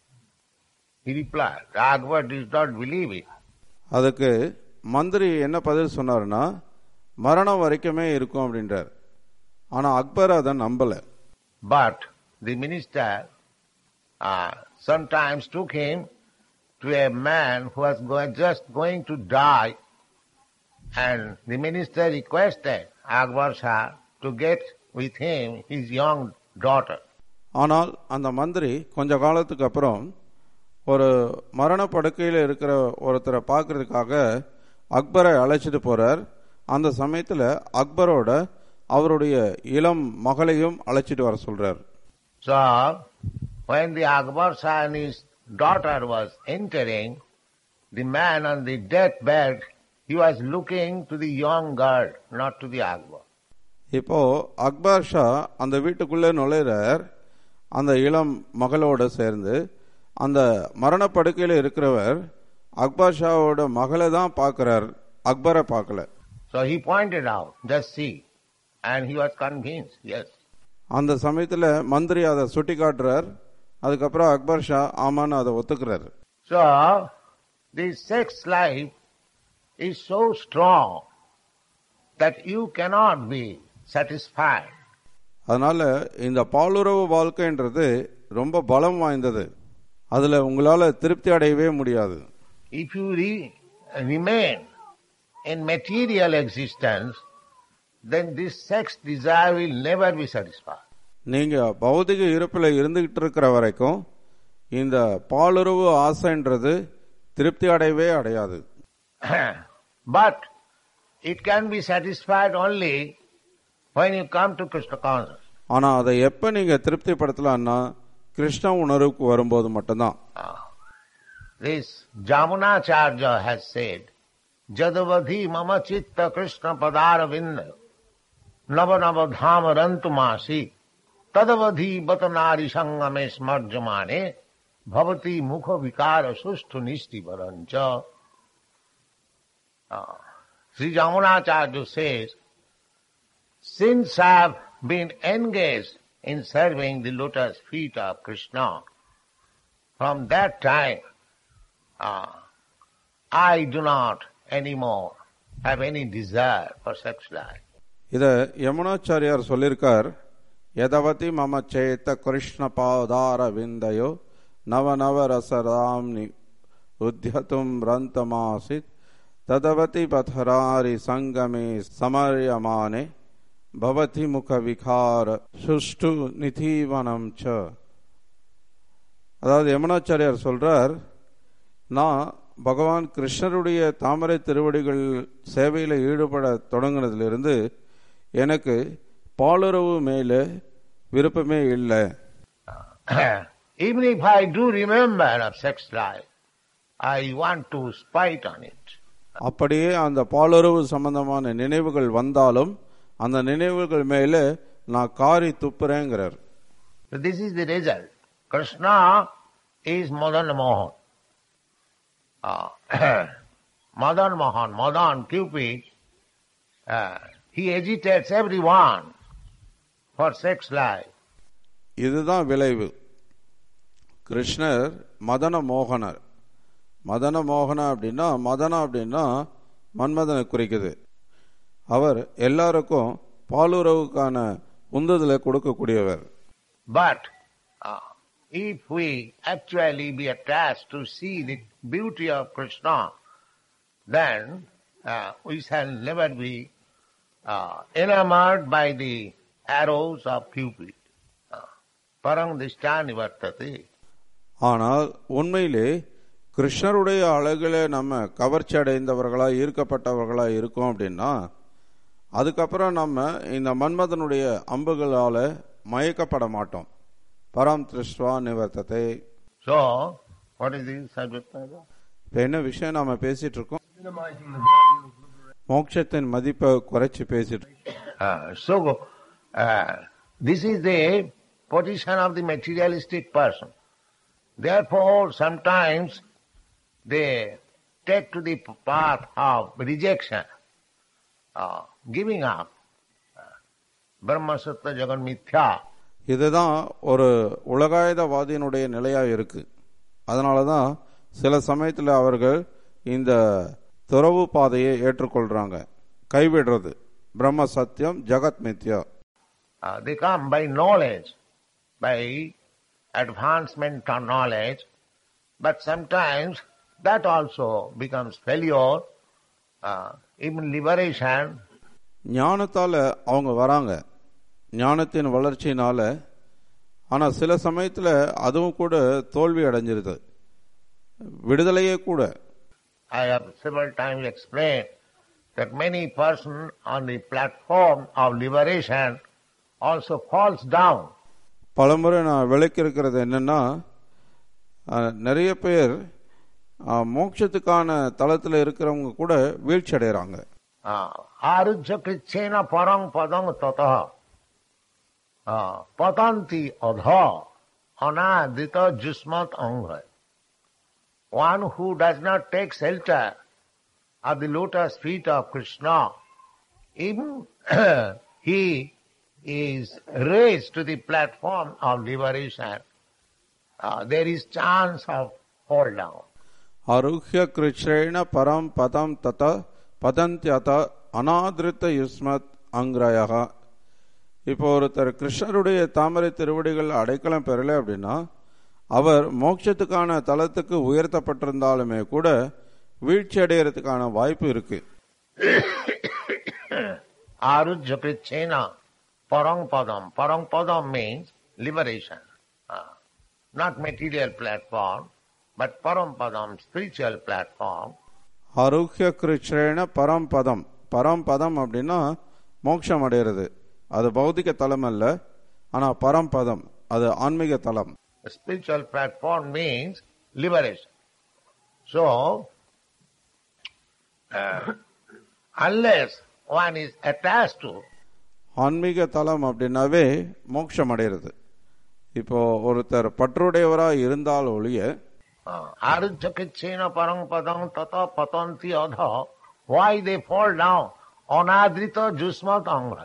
He replied. Akbar did not believe it. அதுக்கு மந்திரி என்ன பதில் சொன்னாருன்னா மரணம் வரைக்குமே இருக்கும் அப்படின்றார் ஆனா அக்பர் அதை நம்பல But the minister uh, sometimes took him to a man who was going, just going to die and the minister requested Akbar Shah to get with him his young daughter. ஆனால் அந்த மந்திரி கொஞ்ச காலத்துக்கு அப்புறம் ஒரு மரண படுக்கையில் இருக்கிற ஒருத்தரை பார்க்கறதுக்காக அக்பரை அழைச்சிட்டு போறார் அந்த சமயத்துல அக்பரோட அவருடைய இளம் மகளையும் அழைச்சிட்டு வர சொல்றார் So, when the Akbar Shah and his daughter was entering, the man on the deathbed, he was looking to the young girl, not to the Akbar. இப்போ அக்பர் ஷா அந்த வீட்டுக்குள்ளே நுழையிறார் அந்த இளம் மகளோட சேர்ந்து அந்த மரணப்படுக்கையில் இருக்கிறவர் அக்பர் ஷாவோட மகளை தான் பார்க்கிறார் அக்பரை பார்க்கல So he pointed out, just see. And he was convinced, yes. அந்த சமயத்துல மந்திரி அதை சுட்டி காட்டுறார் அதுக்கப்புறம் அக்பர் ஷா ஆமான்னு அதை ஒத்துக்கிறாரு So, the sex life is so strong that you cannot be satisfied. அதனால இந்த பாலுறவு வாழ்க்கைன்றது ரொம்ப பலம் வாய்ந்தது அதுல உங்களால திருப்தி அடையவே முடியாது If you re- remain in material existence, then this sex desire will never be satisfied. நீங்க பௌதிக இருப்பில் இருந்துகிட்டு இருக்கிற வரைக்கும் இந்த பாலுறவு ஆசைன்றது திருப்தி அடையவே அடையாது but it can be satisfied only when you come to Krishna consciousness. ஆனா அதை எப்ப நீங்க திருப்திப்படுத்தலாம்னா கிருஷ்ண உணர்வுக்கு வரும்போது மட்டும்தான் Ah. This Jamunacharya has said, Jadavadhi mama chitta Krishna padara vinda nava nava dhama rantumasi tadavadhi batanari sangame smarjamane bhavati mukha vikara sustu nisti varancha. Ah. Sri Jamunacharya says, since I have been engaged in serving the lotus feet of Krishna, from that time, uh, I do not anymore have any desire for sex life. இத யமுனாச்சாரியார் சொல்லியிருக்கார் யதவதி மம சேத்த கிருஷ்ண பாதார விந்தயோ நவ நவ ரசராம்னி உத்தியதும் ரந்தமாசித் ததவதி பதராரி சங்கமே சமரியமானே பவதி முக விகார சுஷ்டு நிதீவனம் ச அதாவது யமுனாச்சாரியார் சொல்றார் நான் பகவான் கிருஷ்ணருடைய தாமரை திருவடிகள் சேவையில் ஈடுபட தொடங்கினதிலிருந்து எனக்கு பாலுறவு மேல விருப்பமே இல்லை Even if I do remember of sex life, I want to spite on it. அப்படியே அந்த பாலுறவு சம்பந்தமான நினைவுகள் வந்தாலும் அந்த நினைவுகள் மேல நான் காரி துப்புறேங்கிறார் So this is the result. Krishna is Madan Mohan. Uh, Madan Mohan, Madan Cupid, uh, he agitates everyone for sex life. இதுதான் விளைவு கிருஷ்ணர் மதன மோகனர் மதன மோகன அப்படின்னா மதன அப்படின்னா மன்மதனை குறிக்குது அவர் எல்லாருக்கும் பாலுறவுக்கான உந்துதலை கொடுக்கக்கூடியவர் But uh, if we actually be attached to see the beauty of Krishna, then uh, we shall never be uh, enamored by the arrows of Cupid. Uh, Parang dishtani vartate. ஆனால் உண்மையிலே கிருஷ்ணருடைய அழகுல நம்ம கவர்ச்சி அடைந்தவர்களா ஈர்க்கப்பட்டவர்களா இருக்கோம் அப்படின்னா அதுக்கப்புறம் நம்ம இந்த மன்மதனுடைய அம்புகளால மயக்கப்பட மாட்டோம் பரம் திருஷ்வா நிவர்த்தத்தை So, what is the subject matter? இப்ப என்ன விஷயம் நாம பேசிட்டு இருக்கோம் minimizing the value of liberation. மோட்சத்தின் மதிப்பை குறைச்சு பேசிட்டு இருக்கோம். Uh, so, uh, this is the position of the materialistic person. Therefore, sometimes they take to the path of rejection, uh, giving up. Uh, Brahma Sattva Jagan Mithya. இதுதான் ஒரு உலகாயுதவாதியினுடைய நிலையா இருக்கு அதனாலதான் சில சமயத்துல அவர்கள் இந்த துறவு பாதையை ஏற்றுக்கொள்றாங்க கைவிடுறது பிரம்ம சத்தியம் ஜெகத் மித்யா Uh, they come by knowledge, by advancement of knowledge, but sometimes that also becomes failure, uh, even liberation. ஞானத்தால அவங்க வராங்க ஞானத்தின் வளர்ச்சியினால ஆனா சில சமயத்துல அதுவும் கூட தோல்வி அடைஞ்சிருது விடுதலையே கூட I have several times explained that many person on the platform of liberation also falls down. பலமுறை நான் விளக்கியிருக்கிறது என்னன்னா அஹ், நிறைய பேர் அஹ், மோட்சத்துக்கான தளத்துல இருக்கிறவங்க கூட வீழ்ச்சி அடைகிறாங்க आरुज्य कृच्छेन परं पदं ततः uh, पतन्ति अध अनादित जुस्मत अंग One who does not take shelter of the lotus feet of Krishna, even he is raised to the platform of liberation. Uh, there is chance of fall down. அருஹ்ய கிருஷ்ணேன பரம் பதம் தத பதந்தியத அநாதிருத்த யுஸ்மத் அங்கிரயா இப்போ ஒருத்தர் கிருஷ்ணருடைய தாமரை திருவடிகள் அடைக்கலம் பெறல அப்படின்னா அவர் மோட்சத்துக்கான தளத்துக்கு உயர்த்தப்பட்டிருந்தாலுமே கூட வீழ்ச்சி அடைகிறதுக்கான வாய்ப்பு இருக்கு Arujya Krichena Parang Padam. Parang Padam means liberation. Ah. not material platform, but Parampadam, spiritual platform, ஆரோக்கிய கிருஷ்ணேன பரம்பதம் பரம்பதம் அப்படின்னா மோட்சம் அடைகிறது அது பௌதிக தலம் அல்ல ஆனா பரம்பதம் அது ஆன்மீக தலம் the spiritual platform means liberation. So, uh, unless one is attached to ஆன்மீக தலம் அப்படின்னாவே மோட்சம் அடைகிறது இப்போ ஒருத்தர் பற்றுடையவரா இருந்தால் ஒழிய Arujjakachena parampadam tata patanti adha. Why they fall down? Anadrita jusmat anga.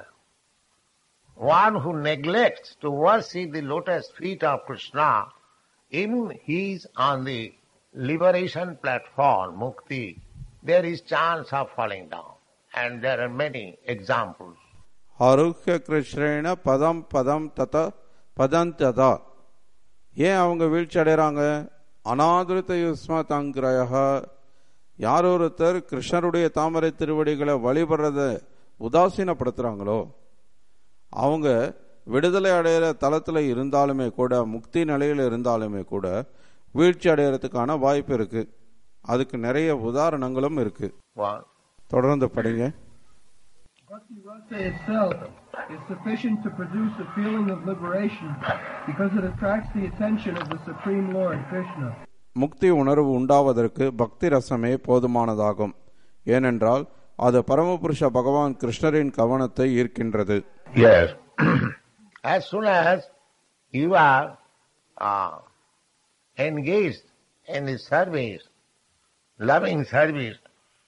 One who neglects to worship the lotus feet of Krishna, even he is on the liberation platform, mukti, there is chance of falling down. And there are many examples. ஆரோக்கிய கிருஷ்ணேன பதம் பதம் தத பதந்ததா ஏன் அவங்க வீழ்ச்சி அடைகிறாங்க அனாதிருத்த யுஸ்ம தங்கிரய யார் ஒருத்தர் கிருஷ்ணருடைய தாமரை திருவடிகளை வழிபடுறத உதாசீனப்படுத்துறாங்களோ அவங்க விடுதலை அடைகிற தளத்துல இருந்தாலுமே கூட முக்தி நிலையில இருந்தாலுமே கூட வீழ்ச்சி அடைகிறதுக்கான வாய்ப்பு இருக்கு அதுக்கு நிறைய உதாரணங்களும் இருக்கு One. தொடர்ந்து படிங்க Bhakti rasa itself is sufficient to produce a feeling of liberation because it attracts the attention of the Supreme Lord, Krishna. முக்தி உணர்வு உண்டாவதற்கு பக்தி ரசமே போதுமானதாகும் ஏனென்றால் அது பரமபுருஷ பகவான் கிருஷ்ணரின் கவனத்தை ஈர்க்கின்றது Yes. as soon as you are uh, engaged in the service, loving service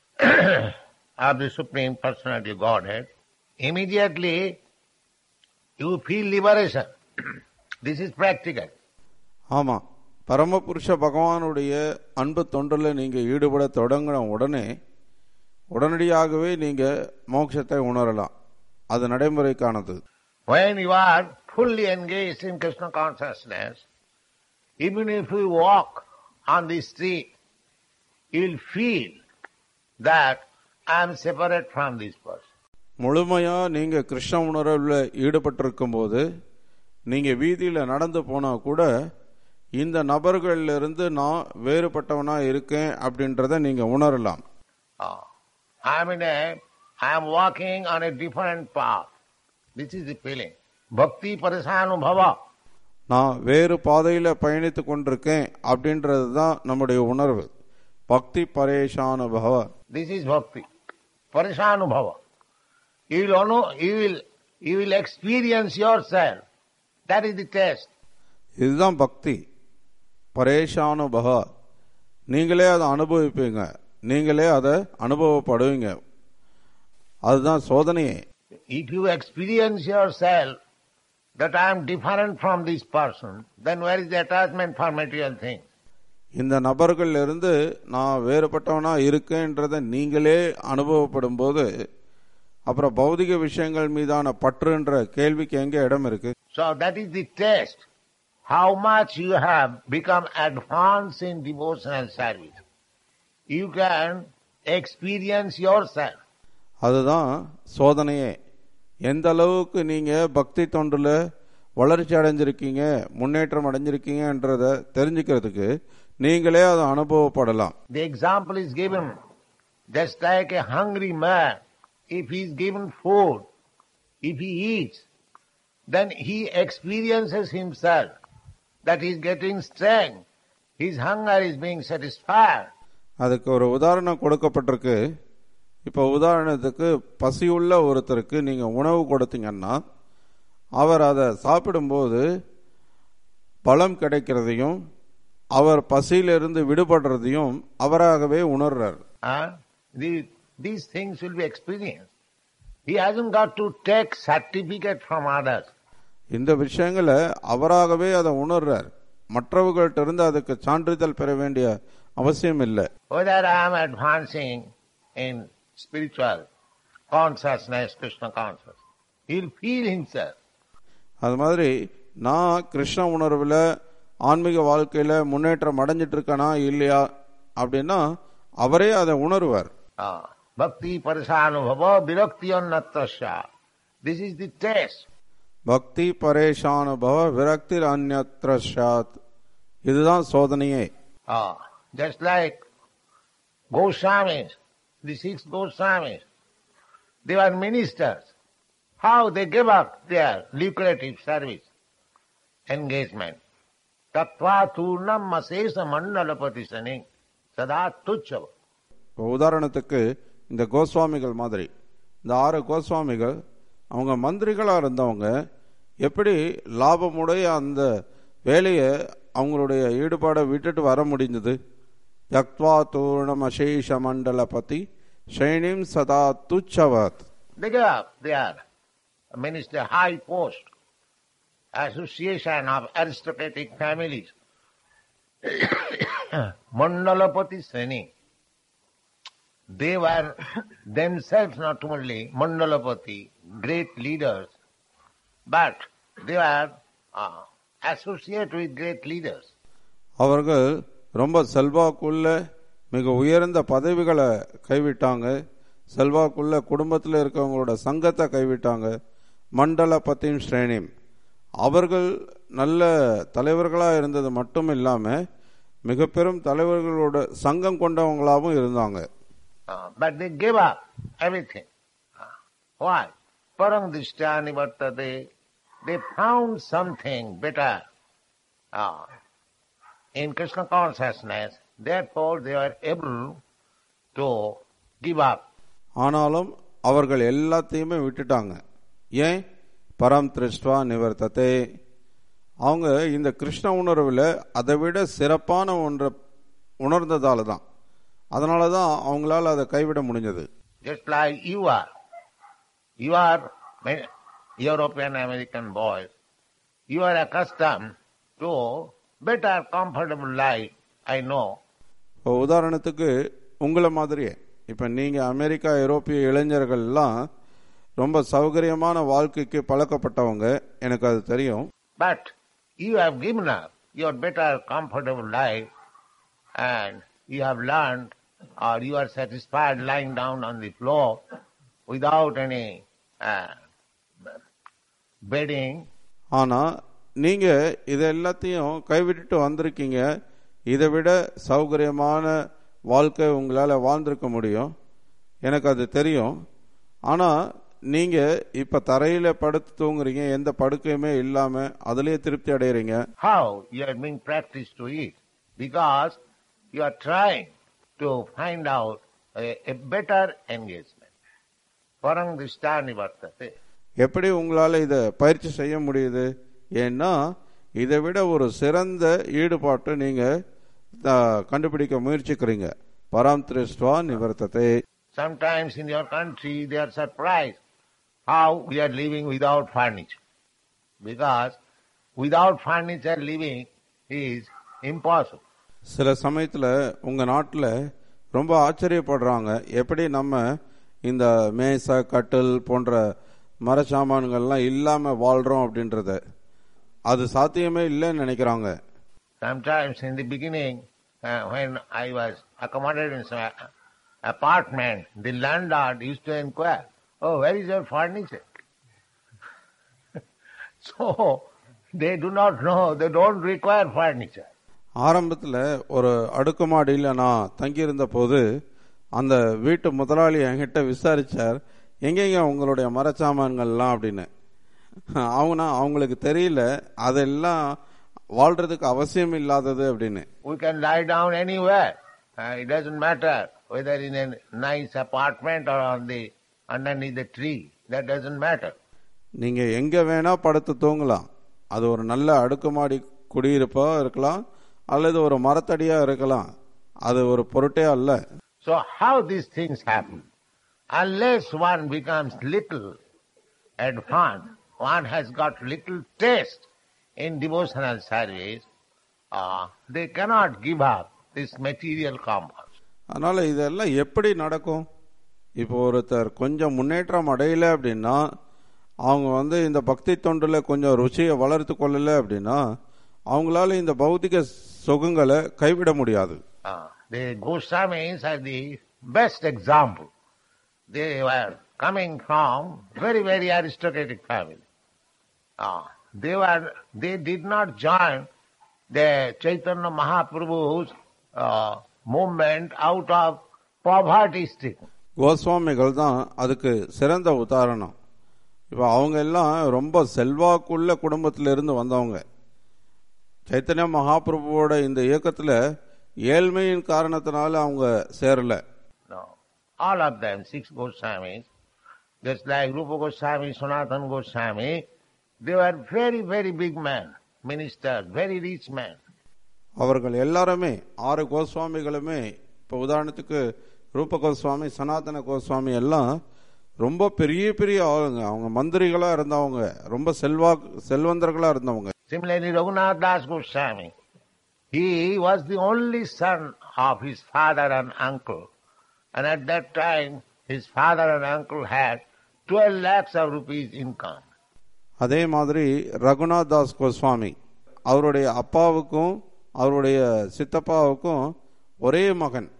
of the Supreme Personality of Godhead, immediately you feel liberation. this is practical. ஆமா பரமபுருஷ பகவானுடைய அன்பு தொண்டில் நீங்க ஈடுபட தொடங்கின உடனே உடனடியாகவே நீங்க மோட்சத்தை உணரலாம் அது நடைமுறைக்கானது When you are fully engaged in Krishna consciousness, even if you walk on the street, you'll feel that I am separate from this person. முழுமையா நீங்க கிருஷ்ண உணர்வுல ஈடுபட்டிருக்கும் போது நீங்க வீதியில நடந்து போனா கூட இந்த நபர்கள்ல இருந்து நான் வேறுபட்டவனா இருக்கேன் அப்படின்றத நீங்க உணரலாம் Ah, I am in a, I am walking on a different path. This is the feeling. Bhakti Parisanubhava. நான் வேறு பாதையில பயணித்து கொண்டிருக்கேன் அப்படின்றது தான் நம்முடைய உணர்வு பக்தி பரேஷானுபவ This is bhakti. Parisanubhava. You will know, you will, you will experience yourself. That is the test. இதுதான் பக்தி பரேஷானுபவ நீங்களே அதை அனுபவிப்பீங்க நீங்களே அதை அனுபவப்படுவீங்க அதுதான் சோதனையே If you experience yourself that I am different from this person, then where is the attachment for material things? இந்த நபர்கள்ல இருந்து நான் வேறுபட்டவனா இருக்கேன்றதை நீங்களே அனுபவப்படும் போது அப்புறம் பௌதிக விஷயங்கள் மீதான பற்றுன்ற கேள்விக்கு எங்க இடம் இருக்கு So that is the test. How much you have become advanced in devotional service. You can experience yourself. அதுதான் சோதனையே எந்த அளவுக்கு நீங்க பக்தி தொண்டுல வளர்ச்சி அடைஞ்சிருக்கீங்க முன்னேற்றம் அடைஞ்சிருக்கீங்கன்றத தெரிஞ்சுக்கிறதுக்கு நீங்களே அதை அனுபவப்படலாம் The example is given just like a hungry man. If he is given food, if he eats, then he experiences himself that he is getting strength. His hunger is being satisfied. அதுக்கு ஒரு உதாரணம் கொடுக்கப்பட்டிருக்கு இப்போ உதாரணத்துக்கு பசியுள்ள ஒருத்தருக்கு நீங்க உணவு கொடுத்தீங்கன்னா அவர் அதை சாப்பிடும்போது பலம் கிடைக்கிறதையும் அவர் பசியிலிருந்து விடுபடுறதையும் அவராகவே உணர்றார் Huh? The- these things will be experienced. He hasn't got to take certificate from others. இந்த விஷயங்களை அவராகவே அதை உணர்றார் மற்றவர்கள்ட்ட இருந்து அதுக்கு சான்றிதழ் பெற வேண்டிய அவசியம் இல்லை Whether I am advancing in spiritual consciousness, Krishna consciousness, he'll feel himself. அது மாதிரி நான் கிருஷ்ண உணர்வுல ஆன்மீக வாழ்க்கையில முன்னேற்றம் அடைஞ்சிட்டு இருக்கனா இல்லையா அப்படின்னா அவரே அதை உணர்வார் Ah, Bhakti Parisanubhava Virakti Annatrasya. This is the test. பக்தி பரேஷானுபவ விரக்திர் அந்நத்ர சாத் இதுதான் சோதனையே Ah, just like Goswamis, the six Goswamis, they were ministers. How they gave up their lucrative service, engagement. Tattva turnam masesa mandalapati sani sada tuchava. இப்போ உதாரணத்துக்கு இந்த கோஸ்வாமிகள் மாதிரி இந்த ஆறு கோஸ்வாமிகள் அவங்க மந்திரிகளாக இருந்தவங்க எப்படி லாபமுடைய அந்த வேலையை அவங்களுடைய ஈடுபாடை விட்டுட்டு வர முடிஞ்சது யக்வா தூர்ணம் அசேஷ மண்டல பதி ஷைனிம் சதா துச்சவத் They gave up their minister high post, association of aristocratic families. Mandalapati Seni. They were themselves not only Mandalapati, great leaders, but they were uh, associated with great leaders. அவர்கள் ரொம்ப செல்வாக்குள்ள மிக உயர்ந்த பதவிகளை கைவிட்டாங்க செல்வாக்குள்ள குடும்பத்தில் இருக்கவங்களோட சங்கத்தை கைவிட்டாங்க மண்டல பத்தின் ஸ்ரேணிம் அவர்கள் நல்ல தலைவர்களாக இருந்தது மட்டும் இல்லாமல் மிக பெரும் தலைவர்களோட சங்கம் கொண்டவங்களாகவும் இருந்தாங்க Uh, but they gave up everything. Uh, why? Parangdishtani vartate. They found something better uh, in Krishna consciousness. Therefore, they were able to give up. ஆனாலும் அவர்கள் எல்லாத்தையுமே விட்டுட்டாங்க ஏன் பரம் திருஷ்டுவா நிவர்த்ததே அவங்க இந்த கிருஷ்ண உணர்வில் அதை விட சிறப்பான ஒன்றை உணர்ந்ததால தான் அதனால தான் அவங்களால அதை கைவிட முடிஞ்சது Just like you are. You are ma- European American boys. You are accustomed to better, comfortable life. I know. இப்போ உதாரணத்துக்கு உங்களை மாதிரியே இப்போ நீங்கள் அமெரிக்கா ஐரோப்பிய இளைஞர்கள்லாம் ரொம்ப சௌகரியமான வாழ்க்கைக்கு பழக்கப்பட்டவங்க எனக்கு அது தெரியும் But you have given up your better, comfortable life and you have learned or you are satisfied lying down on the floor without any uh, bedding. ஆனால் நீங்கள் இது எல்லாத்தையும் கைவிட்டுட்டு வந்திருக்கீங்க இதை விட சௌகரியமான வாழ்க்கை உங்களால் வாழ்ந்திருக்க முடியும் எனக்கு அது தெரியும் ஆனால் நீங்கள் இப்போ தரையில் படுத்து தூங்குறீங்க எந்த படுக்கையுமே இல்லாமல் அதுலேயே திருப்தி அடைகிறீங்க How you are being practiced to it? Because you are trying to find out a, a better engagement. Parang dishtani vartate. எப்படி உங்களால் இதை பயிற்சி செய்ய முடியுது ஏன்னா இதை விட ஒரு சிறந்த ஈடுபாட்டை நீங்கள் கண்டுபிடிக்க முயற்சிக்கிறீங்க பராம் திருஷ்டுவா நிவர்த்தத்தை Sometimes in your country they are surprised how we are living without furniture. Because without furniture living is impossible. சில சமயத்தில் உங்கள் நாட்டில் ரொம்ப ஆச்சரியப்படுறாங்க எப்படி நம்ம இந்த மேசை கட்டில் போன்ற மரச்சாமான்கள்லாம் இல்லாமல் வாழ்கிறோம் அப்படின்றத அது சாத்தியமே இல்லைன்னு நினைக்கிறாங்க Sometimes in the beginning, uh, when I was accommodated in some apartment, the landlord used to inquire, oh, where is your furniture? so, they do not know, they don't require furniture. ஆரம்பத்தில் ஒரு அடுக்குமாடியில் நான் தங்கியிருந்த போது அந்த வீட்டு முதலாளி என்கிட்ட விசாரிச்சார் எங்கெங்க உங்களுடைய மரச்சாமான்கள்லாம் அப்படின்னு அவங்க அவங்களுக்கு தெரியல அதெல்லாம் வாழ்றதுக்கு அவசியம் இல்லாதது அப்படின்னு We can lie down anywhere. Uh, it doesn't matter whether in a nice apartment or on the underneath the tree. That doesn't matter. நீங்க எங்க வேணா படுத்து தூங்கலாம் அது ஒரு நல்ல அடுக்குமாடி குடியிருப்பா இருக்கலாம் அல்லது ஒரு மரத்தடியா இருக்கலாம் அது ஒரு பொருட்டே அல்ல So how these things happen? Unless one becomes little advanced, one has got little taste in devotional service, uh, they cannot give up this material comforts. அதனால இதெல்லாம் எப்படி நடக்கும் இப்போ ஒருத்தர் கொஞ்சம் முன்னேற்றம் அடையல அப்படின்னா அவங்க வந்து இந்த பக்தி தொண்டுல கொஞ்சம் ருச்சியை வளர்த்து கொள்ளல அப்படின்னா அவங்களால இந்த பௌத்திக சுகங்களை கைவிட முடியாது Uh, the Goswamis are the best example. They were coming from very, very aristocratic family. Uh, they were, they did not join the Chaitanya Mahaprabhu's uh, movement out of poverty stricken. கோஸ்வாமிகள் தான் அதுக்கு சிறந்த உதாரணம் இப்போ அவங்க எல்லாம் ரொம்ப செல்வாக்குள்ள குடும்பத்திலிருந்து வந்தவங்க சைத்தன்ய மகாபிரபுவோட இந்த இயக்கத்துல ஏழ்மையின் காரணத்தினால அவங்க சேரல No. All of them, six Goswamis, just like Rupa Goswami, Sanatan Goswami, they were very, very big men, ministers, very rich men. அவர்கள் எல்லாருமே ஆறு கோஸ்வாமிகளுமே இப்போ உதாரணத்துக்கு ரூப கோஸ்வாமி சனாதன கோஸ்வாமி எல்லாம் ரொம்ப பெரிய பெரிய ஆளுங்க அவங்க மந்திரிகளா இருந்தவங்க ரொம்ப செல்வா செல்வந்தர்களா இருந்தவங்க Similarly, Raghunath Das Goswami, he was the only son of his father and uncle. And at that time, his father and uncle had 12 lakhs of rupees income. அதே மாதிரி ரகுநாத் தாஸ் கோஸ்வாமி அவருடைய அப்பாவுக்கும் அவருடைய சித்தப்பாவுக்கும் ஒரே மகன்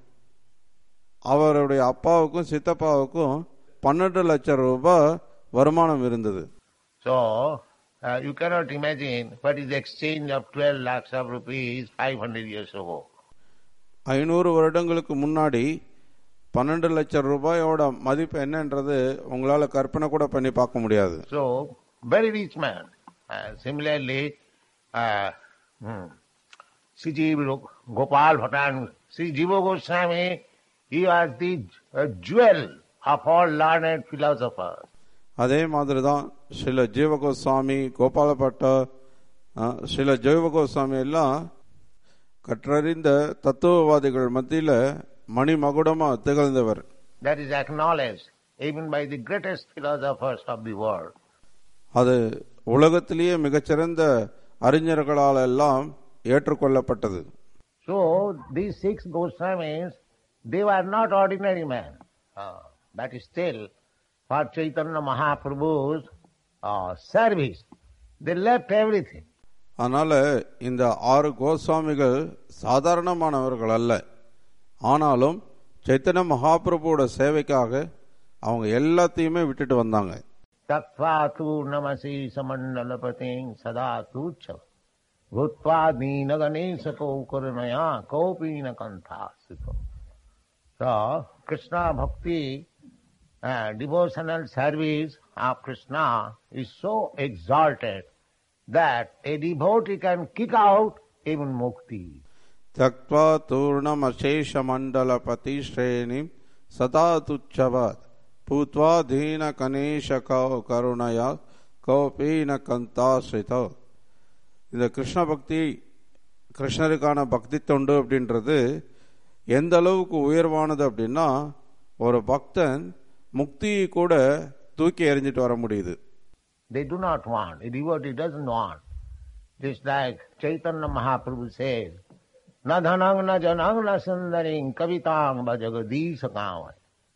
அவருடைய அப்பாவுக்கும் சித்தப்பாவுக்கும் பன்னெண்டு லட்சம் ரூபாய் வருமானம் இருந்தது So, uh, you cannot imagine what is the exchange of 12 lakhs of rupees 500 years ago. ஐநூறு வருடங்களுக்கு முன்னாடி பன்னெண்டு லட்சம் ரூபாயோட மதிப்பு என்னன்றது உங்களால கற்பனை கூட பண்ணி பார்க்க முடியாது So, very rich man. Uh, similarly, uh, hmm, Sri Jiva Gopal Bhattan, Sri Jiva Goswami, he was the uh, jewel of all learned philosophers. அதே மாதிரி தான் சில ஜீவகோஸ்வாமி கோபாலபட்ட அஹ், சில ஜீவகோஸ்வாமி எல்லாம் கற்றறிந்த தத்துவவாதிகள் மத்தியில மணிமகுடமா திகழ்ந்தவர் That is acknowledged even by the greatest philosophers of the world. அது உலகத்திலேயே மிகச்சிறந்த அறிஞர்களால் எல்லாம் ஏற்றுக்கொள்ளப்பட்டது So, these six Goswamis, they were not ordinary men. Uh, but still, for Chaitanya Mahaprabhu's uh, service, they left everything. அதனால இந்த ஆறு கோஸ்வாமிகள் சாதாரணமானவர்கள் அல்ல ஆனாலும் சைத்தன்ய மகாபிரபுவோட சேவைக்காக அவங்க எல்லாத்தையுமே விட்டுட்டு வந்தாங்க तत्वा तु नमसि समण्डलपतिं सदा तुच्छ भूत्वा दीनगणेशको करुणया कोऽपि न कण्ठासितो So, Krishna Bhakti, uh, devotional service of Krishna is so exalted that a devotee can kick out even mukti. தக்வா தூர்ணம் அசேஷ மண்டல பதி ஸ்ரேணி சதா துச்சவாத் பூத்வா தீன கணேஷ கௌ கருணையா கௌபீன கந்தாசிரிதோ இந்த கிருஷ்ண பக்தி கிருஷ்ணருக்கான பக்தி தொண்டு அப்படின்றது எந்த அளவுக்கு உயர்வானது அப்படின்னா ஒரு பக்தன் முக்தியை கூட தூக்கி எறிஞ்சிட்டு வர முடியுது They do not want, a devotee doesn't want. Just like Chaitanya Mahaprabhu says, Na dhanang na janang na sundaring kavitang bhajagadisa kavai.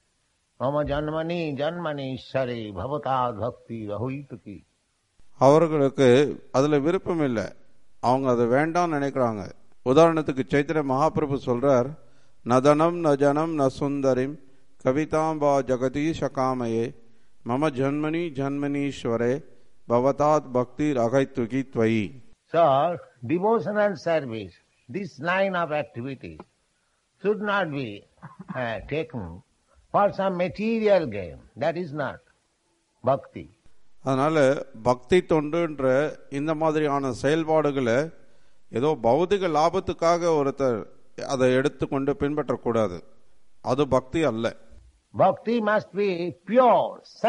Mama janmani janmani shari bhavatad bhakti rahuituki. அவர்களுக்கு அதுல விருப்பம் இல்லை அவங்க அதை வேண்டாம்னு நினைக்கிறாங்க உதாரணத்துக்கு சைத்திர மகாபிரபு சொல்றார் நதனம் ந ஜனம் ந சுந்தரிம் கவிதாம்பா ஜெகதீஷ காமயே மம ஜன்மனி ஜன்மனீஸ்வரே பவதாத் பக்தி அகைத்துகி துவயி So, devotional service, this line of activity should not be uh, taken for some material gain. That is not bhakti. அதனால பக்தி தொண்டுன்ற இந்த மாதிரியான செயல்பாடுகளை ஏதோ பௌதிக லாபத்துக்காக ஒருத்தர் அதை எடுத்துக்கொண்டு பின்பற்றக்கூடாது அது பக்தி அல்ல Bhakti must be pure,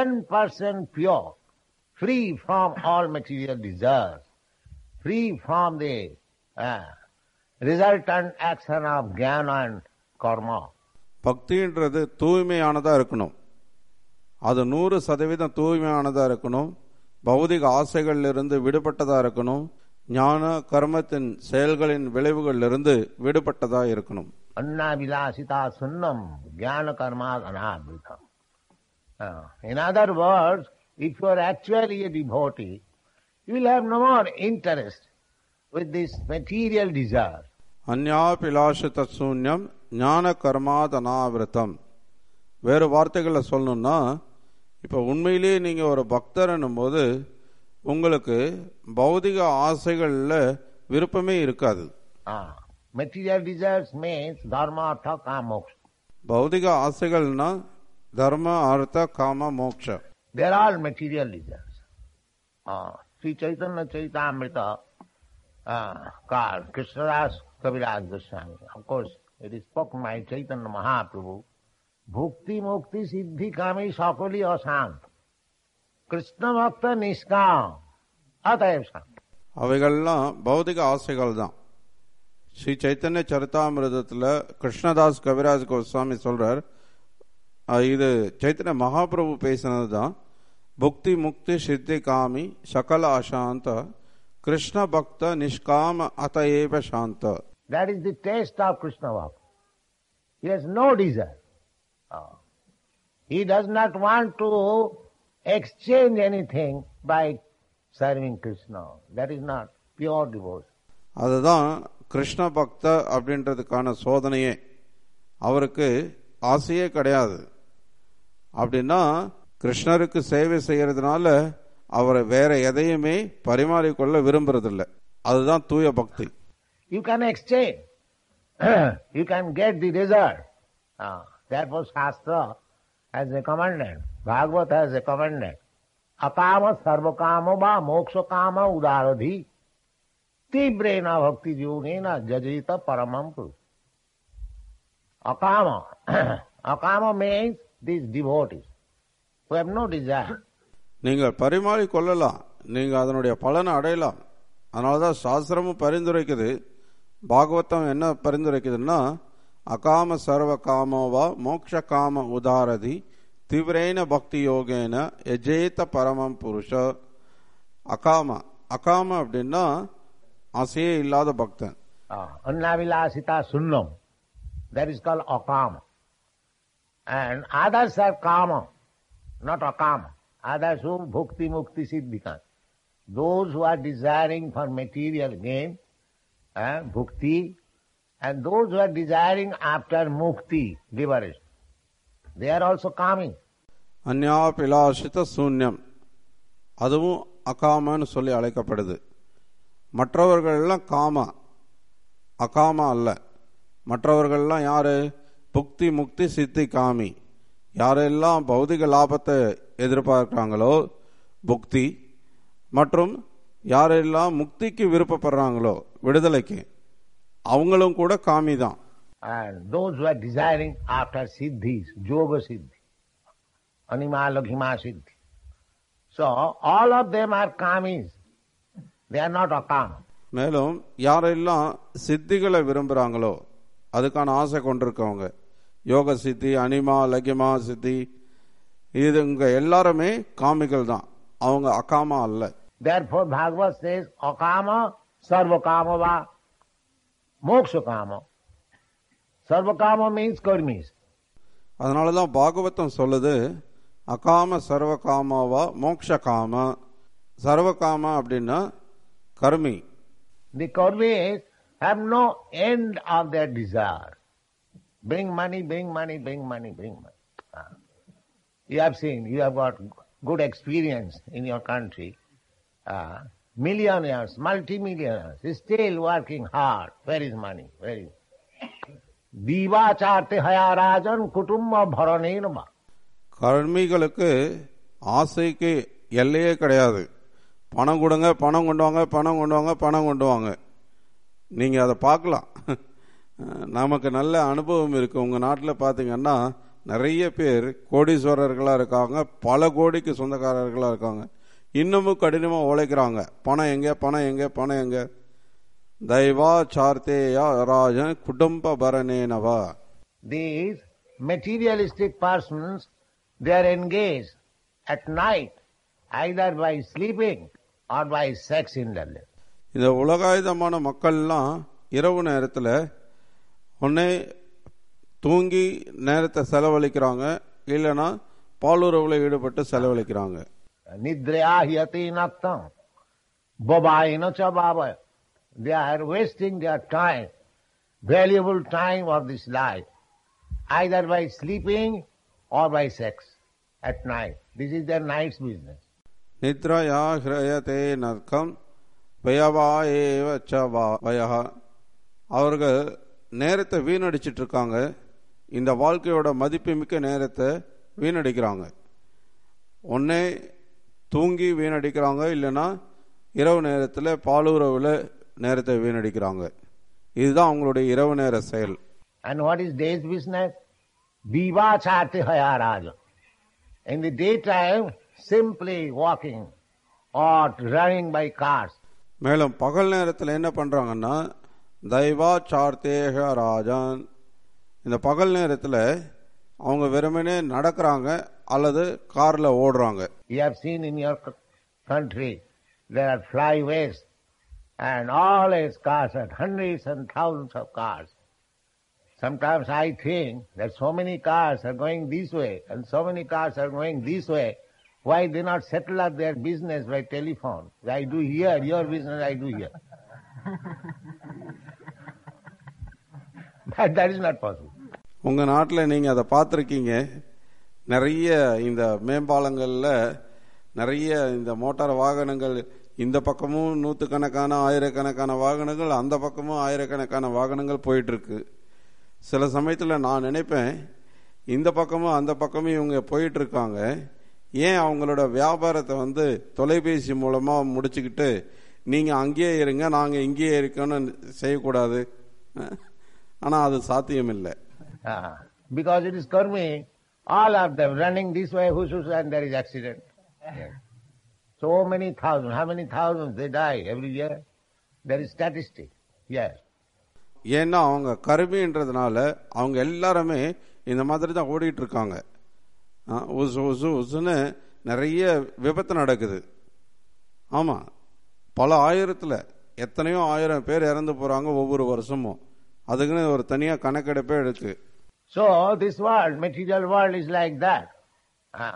100% pure, free from all material desires, free from the uh, resultant action of jnana and karma. பக்தின்றது தூய்மையானதா இருக்கணும் அது நூறு சதவீதம் தூய்மையானதா இருக்கணும் பௌதிக ஆசைகள்ல இருந்து விடுபட்டதா இருக்கணும் ஞான கர்மத்தின் செயல்களின் விளைவுகளிலிருந்து விடுபட்டதா இருக்கணும் Anna vilasita sunnam jnana karma anabhitam. Uh, in other words, if you are actually a devotee, you will have no more interest with this material desire. அந்யாபிலாஷித சூன்யம் ஞான கர்மாதனாவிரதம் வேறு வார்த்தைகளில் சொல்லணும்னா இப்போ உண்மையிலேயே நீங்கள் ஒரு பக்தர் போது உங்களுக்கு பௌதிக ஆசைகளில் விருப்பமே இருக்காது Ah, material desires means dharma, artha, kama, moksha. பௌதிக ஆசைகள்னா தர்ம அர்த்த காம மோட்ச They're all material desires. Ah, Sri Chaitanya Chaitamrita, uh, called Krishnadas Kaviraj Goswami. Of course, it is spoken by Chaitanya Mahaprabhu. Bhukti Mukti Siddhi Kami Sakali Asant. Krishna Bhakta Niskam. Ataev Sant. அவைகள்லாம் பௌதிக ஆசைகள் தான் ஸ்ரீ சைத்தன்ய சரிதாமிரதத்தில் கிருஷ்ணதாஸ் கவிராஜ் கோஸ்வாமி சொல்றார் அஹ் இது சைத்தன்ய மகாபிரபு பேசினது தான் புக்தி முக்தி சித்தி காமி சகல அசாந்த கிருஷ்ண பக்த நிஷ்காம அதையேவ சாந்த That is the taste of Krishna Bhakta. He has no desire. Ah. He does not want to exchange anything by serving Krishna. That is not pure devotion. அதுதான் கிருஷ்ண பக்த அப்படின்றதுக்கான சோதனையே அவருக்கு ஆசையே கிடையாது அப்படின்னா கிருஷ்ணருக்கு சேவை செய்யறதுனால அவரை வேற எதையுமே பரிமாறிக்கொள்ள விரும்புறதில்ல அதுதான் தூய பக்தி You can exchange. you can get the result. Ah, therefore Shastra has recommended, Bhagavad has recommended, akama sarvakama va moksha kama udaradhi tibrena bhakti yunena jajita paramam purush. Akama. akama means these devotees who have no desire. நீங்கள் பரிமாறி கொள்ளலாம் நீங்க அதனுடைய பலனை அடையலாம் அதனாலதான் சாஸ்திரமும் பரிந்துரைக்குது பாகவதம் என்ன பரிந்துரைக்குதுன்னா அகாம சர்வ காமோவா மோக்ஷ காம உதாரதி தீவிரேன பக்தி யோகேன எஜேத பரமம் புருஷ அகாம அகாம அப்படின்னா ஆசையே இல்லாத பக்தன் Ah, Annavilasita Sunnam. That is called akama. And others are kama, not akama. Others who bhukti mukti siddhika. Those who are desiring for material gain, eh, bhukti, and those who are desiring after mukti, liberation. They are also coming. அந்யாபிலாஷித சூன்யம் அதுவும் அகாமன்னு சொல்லி அழைக்கப்படுது மற்றவர்கள்லாம் காம அகாமா அல்ல மற்றவர்கள்லாம் யாரு புக்தி முக்தி சித்தி காமி யாரெல்லாம் பௌதிக லாபத்தை எதிர்பார்க்கிறாங்களோ புக்தி மற்றும் யாரெல்லாம் முக்திக்கு விருப்பப்படுறாங்களோ விடுதலைக்கு அவங்களும் கூட காமி தான் And those who are desiring after siddhis, yoga siddhi, anima laghima siddhi. So all of them are kamis. They are not akama. மேலும் யாரெல்லாம் சித்திகளை விரும்புகிறாங்களோ அதுக்கான ஆசை கொண்டிருக்கவங்க யோக சித்தி அனிமா லகிமா சித்தி இது இங்க எல்லாருமே காமிகள் தான் அவங்க அகாமா அல்ல Therefore Bhagavad says akama sarva kama va moksha kama. Sarva kama means karmis. அதனால தான் பாகவதம் சொல்லுது அகாம சர்வ காமாவா மோக்ஷ காம சர்வ காம அப்படின்னா கர்மி The karmis have no end of their desire. Bring money, bring money, bring money, bring money. Ah. You have seen, you have got good experience in your country. Ah, millionaires, multimillionaires, still working hard. Where is money? Where is? Divacharte hayarajan kutumba bharanenva. கர்மிகளுக்கு ஆசைக்கு எல்லையே கிடையாது பணம் கொடுங்க பணம் கொண்டு வாங்க பணம் கொண்டு வாங்க பணம் கொண்டு வாங்க நீங்க அதை பார்க்கலாம் நமக்கு நல்ல அனுபவம் இருக்கு உங்க நாட்டில் பார்த்தீங்கன்னா நிறைய பேர் கோடீஸ்வரர்களாக இருக்காங்க பல கோடிக்கு சொந்தக்காரர்களாக இருக்காங்க இன்னமும் கடினமாக உழைக்கிறாங்க பணம் எங்க பணம் எங்க பணம் எங்க தெய்வா சார்த்தேயா ராஜன் குடும்ப பரணேனவா These materialistic persons, they are engaged at night either by sleeping or by sex indulgence. இந்த உலகாயுதமான மக்கள்லாம் இரவு நேரத்தில் ஒன்னே தூங்கி நேரத்தை செலவழிக்கிறாங்க இல்லைன்னா பாலுறவுல ஈடுபட்டு செலவழிக்கிறாங்க Nidrya hyati naktam, babaina cha baba. They are wasting their time, valuable time of this life, either by sleeping or by sex at night. This is their night's business. நித்ரயா ஹிரயதே நர்க்கம் வயவா ஏவ ச வா வயஹா அவர்கள் நேரத்தை வீணடிச்சிட்டு இருக்காங்க இந்த வாழ்க்கையோட மதிப்புமிக்க நேரத்தை வீணடிக்கிறாங்க ஒன்னே தூங்கி வீணடிக்கிறாங்க இல்லைன்னா இரவு நேரத்தில் பாலுறவில் நேரத்தை வீணடிக்கிறாங்க இதுதான் அவங்களுடைய இரவு நேர செயல் And what is day's business? Viva chate hayaraja. In the daytime, simply walking or running by cars. மேலும் பகல் நேரத்தில் என்ன பண்றாங்கன்னா தெய்வா சார்த்தேக ராஜான் இந்த பகல் நேரத்தில் அவங்க வெறுமனே நடக்கிறாங்க அல்லது கார்ல ஓடுறாங்க You have seen in your c- country, there are flyways and all its cars are hundreds and thousands of cars. Sometimes I think that so many cars are going this way and so many cars are going this way. Why they not settle up their business by telephone? I do here, your business I do here. but that is not possible. உங்க நாட்டில் நீங்க அதை பார்த்துருக்கீங்க நிறைய இந்த மேம்பாலங்கள்ல நிறைய இந்த motor வாகனங்கள் இந்த பக்கமும் நூற்றுக்கணக்கான ஆயிரக்கணக்கான வாகனங்கள் அந்த பக்கமும் ஆயிரக்கணக்கான வாகனங்கள் போயிட்டு இருக்கு சில சமயத்தில் நான் நினைப்பேன் இந்த பக்கமும் அந்த பக்கமும் இவங்க போயிட்டு இருக்காங்க ஏன் அவங்களோட வியாபாரத்தை வந்து தொலைபேசி மூலமா முடிச்சுக்கிட்டு நீங்க அங்கேயே இருங்க நாங்க இங்கேயே இருக்கோம்னு செய்யக்கூடாது ஆனா அது சாத்தியம் இல்லை Ah, because it is karmi, all of them running this way, whoosh, whoosh, and there is accident. Yes. So many thousands, how many thousands they die every year? There is statistic. Yes. ஏன்னா அவங்க கருமின்றதுனால அவங்க எல்லாருமே இந்த மாதிரி தான் ஓடிட்டு இருக்காங்க ஆ, உசு உசு உசுன்னு நிறைய விபத்து நடக்குது ஆமா பல ஆயிரத்துல எத்தனையோ ஆயிரம் பேர் இறந்து போறாங்க ஒவ்வொரு வருஷமும் அதுக்குன்னு ஒரு தனியா கணக்கெடுப்பே இருக்கு So this world, material world is like that. Ah.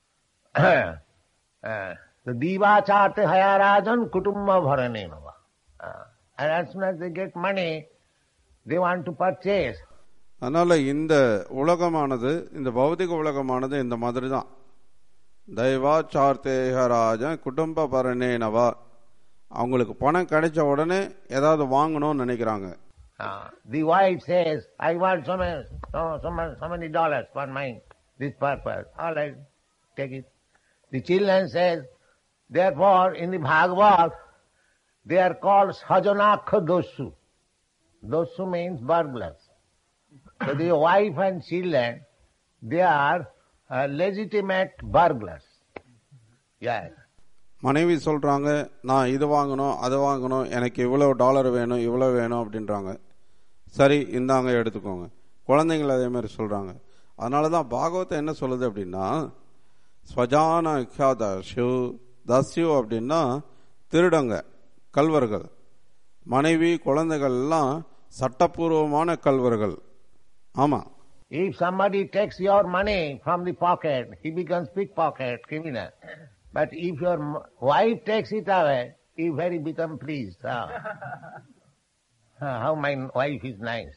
Ah. The divachate hayarajan kutumba bharane nava. Ah. And as soon as they get money, they want to purchase. அதனால இந்த உலகமானது இந்த பௌதிக உலகமானது இந்த மாதிரி தான் தெய்வா சார்த்தேகராஜ குடும்ப பரணேனவா அவங்களுக்கு பணம் கிடைச்ச உடனே ஏதாவது வாங்கணும்னு நினைக்கிறாங்க Uh, the wife says, I want so many, so, so, many, so many dollars for my this purpose. All right, take it. The children says, therefore in the Bhagavad, they are called Sajanakha Dosu. Dosu means burglars. So the wife and children, they are uh, legitimate burglars. Yes. மனைவி சொல்றாங்க நான் இது வாங்கணும் அது வாங்கணும் எனக்கு இவ்வளவு dollar வேணும் இவ்வளவு வேணும் அப்படின்றாங்க சரி இந்தாங்க எடுத்துக்கோங்க குழந்தைங்கள் அதே மாதிரி சொல்றாங்க அதனால தான் பாகவதம் என்ன சொல்லுது அப்படின்னா ஸ்வஜான தஸ்யு தஸ்யு அப்படின்னா திருடங்க கல்வர்கள் மனைவி குழந்தைகள் எல்லாம் சட்டப்பூர்வமான கல்வர்கள் ஆமா If somebody takes your money from the pocket, he becomes pickpocket, criminal. But if your m- wife takes it away, he very become pleased. Ah. Ah, How my wife is nice.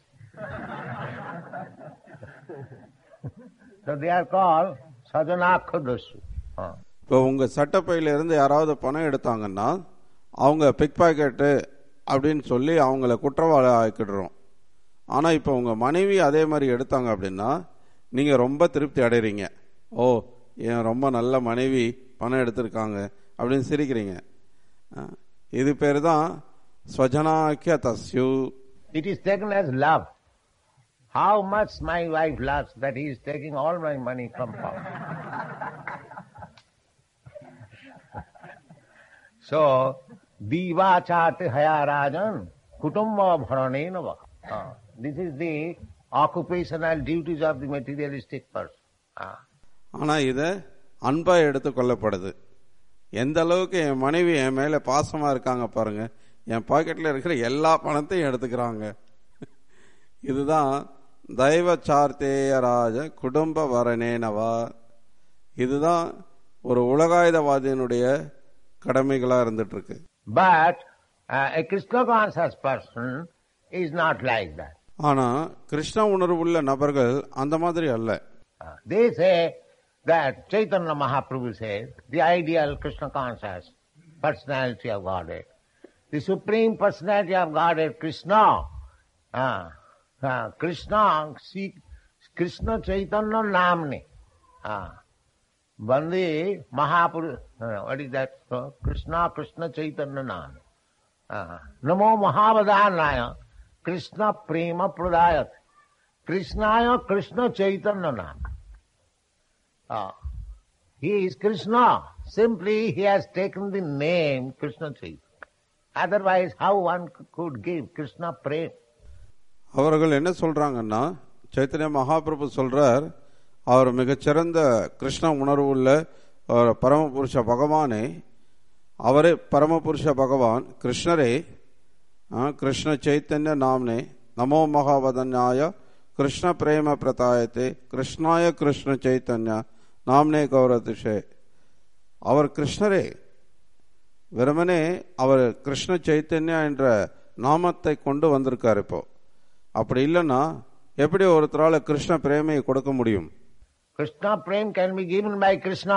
so they are called Sajanakhadosu. Ah. இப்போ உங்க சட்டப்பையில இருந்து யாராவது பணம் எடுத்தாங்கன்னா அவங்க big packet அப்படின்னு சொல்லி அவங்கள குற்றவாளி ஆக்கிடுறோம் ஆனா இப்போ உங்க மனைவி அதே மாதிரி எடுத்தாங்க அப்படின்னா நீங்க ரொம்ப திருப்தி அடைறீங்க ஓ என் ரொம்ப நல்ல மனைவி பணம் எடுத்திருக்காங்க அப்படின்னு சிரிக்கிறீங்க ஆ, இது பேர் தான் ஸ்வஜனாக்கிய தஸ்யு It is taken as love. How much my wife loves that he is taking all my money from her. so, Diva Chate Hayarajan Kutumba Bharanenava. Ah, This is the occupational duties of the materialistic person. Ah. ஆனா இது அன்பா எடுத்து கொள்ளப்படுது எந்த அளவுக்கு என் மனைவி என் மேல பாசமா இருக்காங்க பாருங்க என் பாக்கெட்ல இருக்கிற எல்லா பணத்தையும் எடுத்துக்கிறாங்க இதுதான் தெய்வ சார்த்தேயராஜ குடும்ப வரணேனவா இதுதான் ஒரு உலகாயுதவாதியினுடைய கடமைகளா இருந்துட்டு இருக்கு But uh, a Krishna conscious person is not like that. ஆனா கிருஷ்ண உணர்வுள்ள நபர்கள் அந்த மாதிரி அல்ல Uh, they say that Chaitanya Mahaprabhu says the ideal Krishna conscious personality of Godhead the Supreme Personality of Godhead, Krishna, uh, uh, Krishna, see, Krishna Chaitanya Namni, uh, Bandi Mahapuru, uh, what is that? Uh, Krishna, Krishna Chaitanya Nam. Uh, Namo Mahavadhanaya, Krishna Prema Pradayat. Krishnaya Krishna Chaitanya Nam. Uh, he is Krishna. Simply he has taken the name Krishna Chaitanya. Otherwise, how one could give Krishna prema? அவர்கள் என்ன சொல்றாங்கன்னா சைத்தன்ய மகாபிரபு சொல்றார் அவர் மிகச்சிறந்த கிருஷ்ண உணர்வு உள்ள அவர் பரமபுருஷ பகவானே அவரே பரமபுருஷ பகவான் கிருஷ்ணரே ஆ, கிருஷ்ண சைத்தன்ய நாம்னே நமோ மகாவதன்யாய கிருஷ்ண பிரேம பிரதாயத்தே கிருஷ்ணாய கிருஷ்ண சைத்தன்ய நாம்னே கௌரதிஷே அவர் கிருஷ்ணரே வெறுமனே அவர் கிருஷ்ண சைத்தன்யா என்ற நாமத்தை கொண்டு வந்திருக்கார் இப்போ அப்படி இல்லைன்னா எப்படி ஒருத்தரால கிருஷ்ண பிரேமையை கொடுக்க முடியும் Krishna prema can be given by Krishna,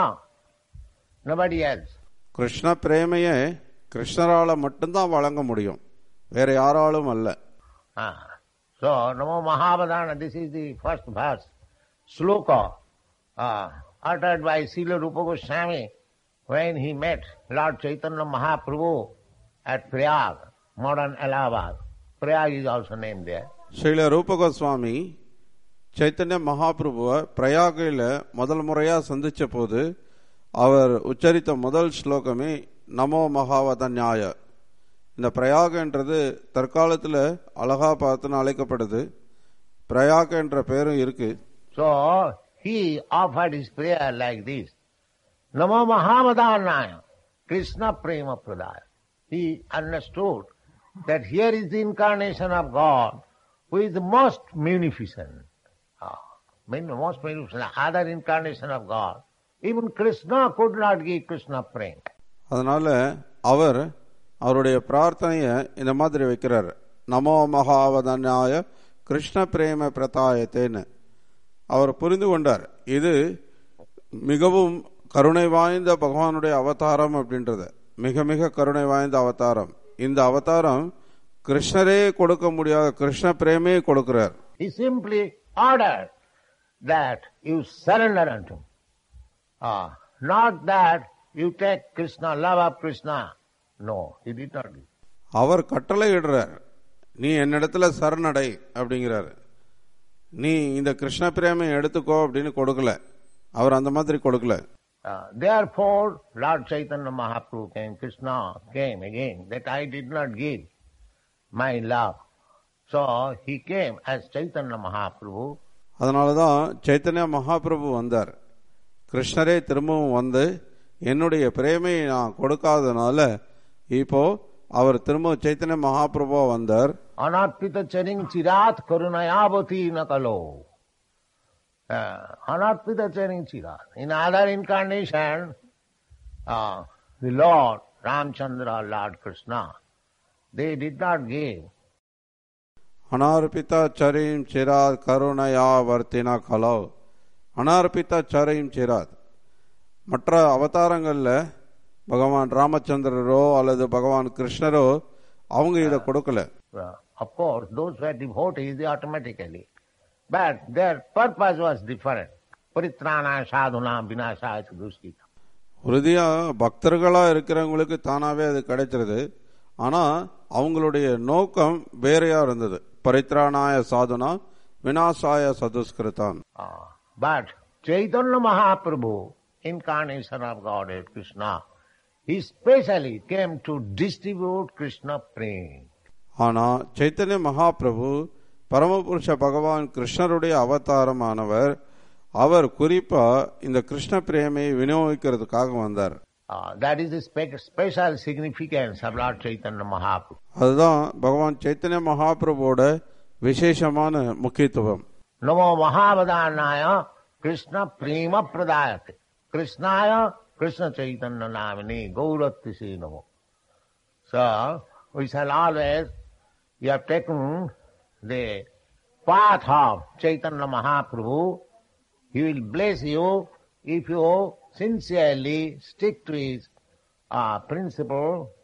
nobody else. Krishna பிரேமையை கிருஷ்ணரால மட்டும்தான் வழங்க முடியும் வேற யாராலும் அல்ல Ah. So, Namo Mahavadana, this is the first verse, sloka, uh, uttered by Srila Rupa Goswami when he met Lord Chaitanya Mahaprabhu at Prayag, modern Allahabad. Prayag is also named there. Srila Rupa Goswami Chaitanya மகாபிரபுவை பிரயாகையில் முதல் முறையா சந்திச்ச போது அவர் உச்சரித்த முதல் ஸ்லோகமே நமோ மகாவத நியாய இந்த பிரயாகன்றது தற்காலத்தில் அலகாபாத்னு அழைக்கப்படுது பிரயாக என்ற பேரும் இருக்கு So, he offered his prayer like this. Namo Mahamadhanaya, Krishna Prema Pradaya. He understood that here is the incarnation of God who is the most munificent. Ah, mean the most munificent, other incarnation of God. Even Krishna could not give Krishna prema. அதனால அவர் அவருடைய பிரார்த்தனையை இந்த மாதிரி வைக்கிறார் நமோ மகாவதன்யாய கிருஷ்ண பிரேம பிரதாயத்தேன்னு அவர் புரிந்து கொண்டார் இது மிகவும் கருணை வாய்ந்த பகவானுடைய அவதாரம் அப்படின்றது மிக மிக கருணை வாய்ந்த அவதாரம் இந்த அவதாரம் கிருஷ்ணரே கொடுக்க முடியாத கிருஷ்ண பிரேமே கொடுக்கிறார் He simply ordered that you surrender unto him. Ah, not that you take Krishna, love of Krishna. No, he did not do. அவர் கட்டளை இடுறார் நீ என்னிடத்துல சரணடை அப்படிங்கிறாரு நீ இந்த கிருஷ்ண பிரேமை எடுத்துக்கோ அப்படின்னு கொடுக்கல அவர் அந்த மாதிரி கொடுக்கல Uh, therefore, Lord Chaitanya Mahaprabhu came, Krishna came again, that I did not give my love. So he came as Chaitanya Mahaprabhu அதனாலதான் சைத்தன்ய மகாபிரபு வந்தார் கிருஷ்ணரே திரும்பவும் வந்து என்னுடைய பிரேமையை நான் கொடுக்காதனால இப்போ அவர் திரும்ப சைத்தன்ய மகாபிரபுவா வந்தார் anarpita charing chirat karunayavati nakalo. Uh, anarpita charing chirat. In other incarnation, uh, the Lord Ramchandra, Lord Krishna, they did not give அனார்பித சரியும் சிராத் கருணையா வர்த்தினா கலோ அனார்பித சரியும் சிராத் மற்ற அவதாரங்கள்ல பகவான் ராமச்சந்திரரோ அல்லது பகவான் கிருஷ்ணரோ அவங்க இதை கொடுக்கல Uh, of course, those who are devotees, they automatically. But their purpose was different. Paritrana sadhuna vinashaya duskita. உறுதியா பக்தர்களா இருக்கிறவங்களுக்கு தானாவே அது கிடைச்சிருது ஆனா அவங்களுடைய நோக்கம் வேறையா இருந்தது பரித்ராணாய சாதுனா வினாசாய சதுஸ்கிருதான் Uh, but Chaitanya Mahaprabhu, incarnation of Godhead Krishna, he specially came to distribute Krishna prema. ஆனா சைத்தன்ய மகாபிரபு பரமபுருஷ பகவான் கிருஷ்ணருடைய அவதாரமானவர் அவர் குறிப்பா இந்த கிருஷ்ண பிரேமையை விநியோகிக்கிறதுக்காக வந்தார் Uh, that is the spe- special significance of Lord Chaitanya Mahaprabhu. அதுதான் பகவான் சைத்தன்ய மகாபிரபுவோட விசேஷமான முக்கியத்துவம் Namo Mahavadhanaya Krishna Prema Pradayate. Krishnaya Krishna Chaitanya Namini Gauratisi Namo. So, we shall always, you have taken the path of Chaitanya Mahaprabhu, he will bless you if you sincerely stick to his uh, principle,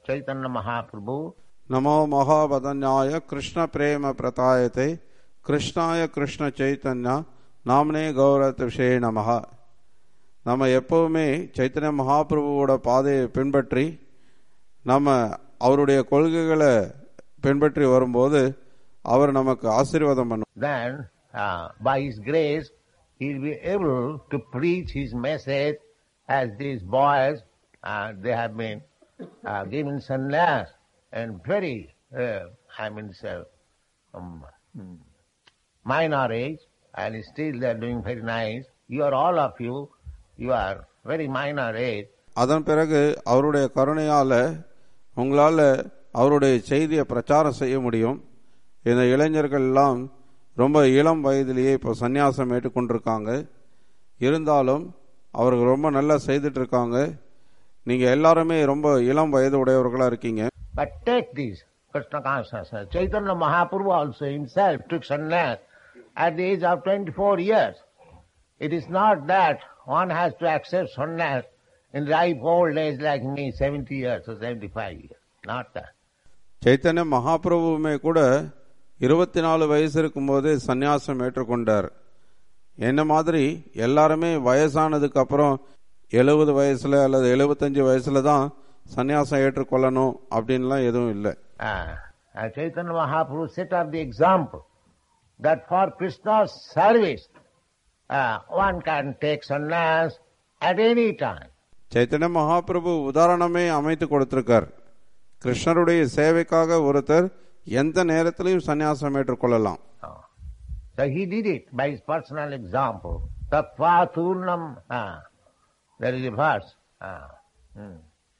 Chaitanya Mahaprabhu நமோ மகாபதன்யாய கிருஷ்ண பிரேம பிரதாயத்தை கிருஷ்ணாய கிருஷ்ண சைத்தன்யா நாமனே கௌரவ விஷய நமஹ நம்ம எப்பவுமே சைத்தன்ய மகாபிரபுவோட பாதையை பின்பற்றி நம்ம அவருடைய கொள்கைகளை பின்பற்றி வரும்போது அவர் நமக்கு ஆசீர்வாதம் பண்ணுவார் then uh, by His grace He'll be able to preach His message as these boys, uh, they have been uh, given sannyas and very, uh, I mean, so, um, mm, minor age and still they're doing very nice. You are all of you, you are very minor age. அதன் பிறகு அவருடைய கருணையால உங்களால அவருடைய செய்தியை பிரச்சாரம் செய்ய முடியும் இந்த இளைஞர்கள் எல்லாம் ரொம்ப இளம் வயதிலேயே இப்போ சந்நியாசம் ஏற்றுக்கொண்டிருக்காங்க இருந்தாலும் அவர்கள் ரொம்ப நல்லா செய்துட்டு இருக்காங்க நீங்க எல்லாருமே ரொம்ப இளம் வயது உடையவர்களா இருக்கீங்க But take this Krishna consciousness. Chaitanya Mahaprabhu also himself took sannyas at the age of 24 years. It is not that one has to accept sannyas in ripe old age like me, 70 years or 75 years. Not that. Chaitanya மகாபிரபுவுமே கூட இருபத்தி நாலு வயசு இருக்கும்போதே சந்நியாசம் ஏற்றுக்கொண்டார் என்ன மாதிரி எல்லாருமே வயசானதுக்கு அப்புறம் எழுபது வயசுல அல்லது எழுபத்தஞ்சு வயசுல தான் சந்நியாசம் ஏற்றுக்கொள்ளணும் அப்படின்லாம் எதுவும் இல்லை Uh, uh, Chaitanya Mahaprabhu set up the example that for Krishna's service, uh, one can take sannyas at any time. Chaitanya Mahaprabhu உதாரணமே அமைத்து கொடுத்திருக்கார் கிருஷ்ணருடைய சேவைக்காக ஒருத்தர் எந்த நேரத்திலையும் சந்நியாசம் ஏற்றுக்கொள்ளலாம் Oh. So he did it by his personal example. Tattva turnam. Ah, there is a verse. Ah, hmm.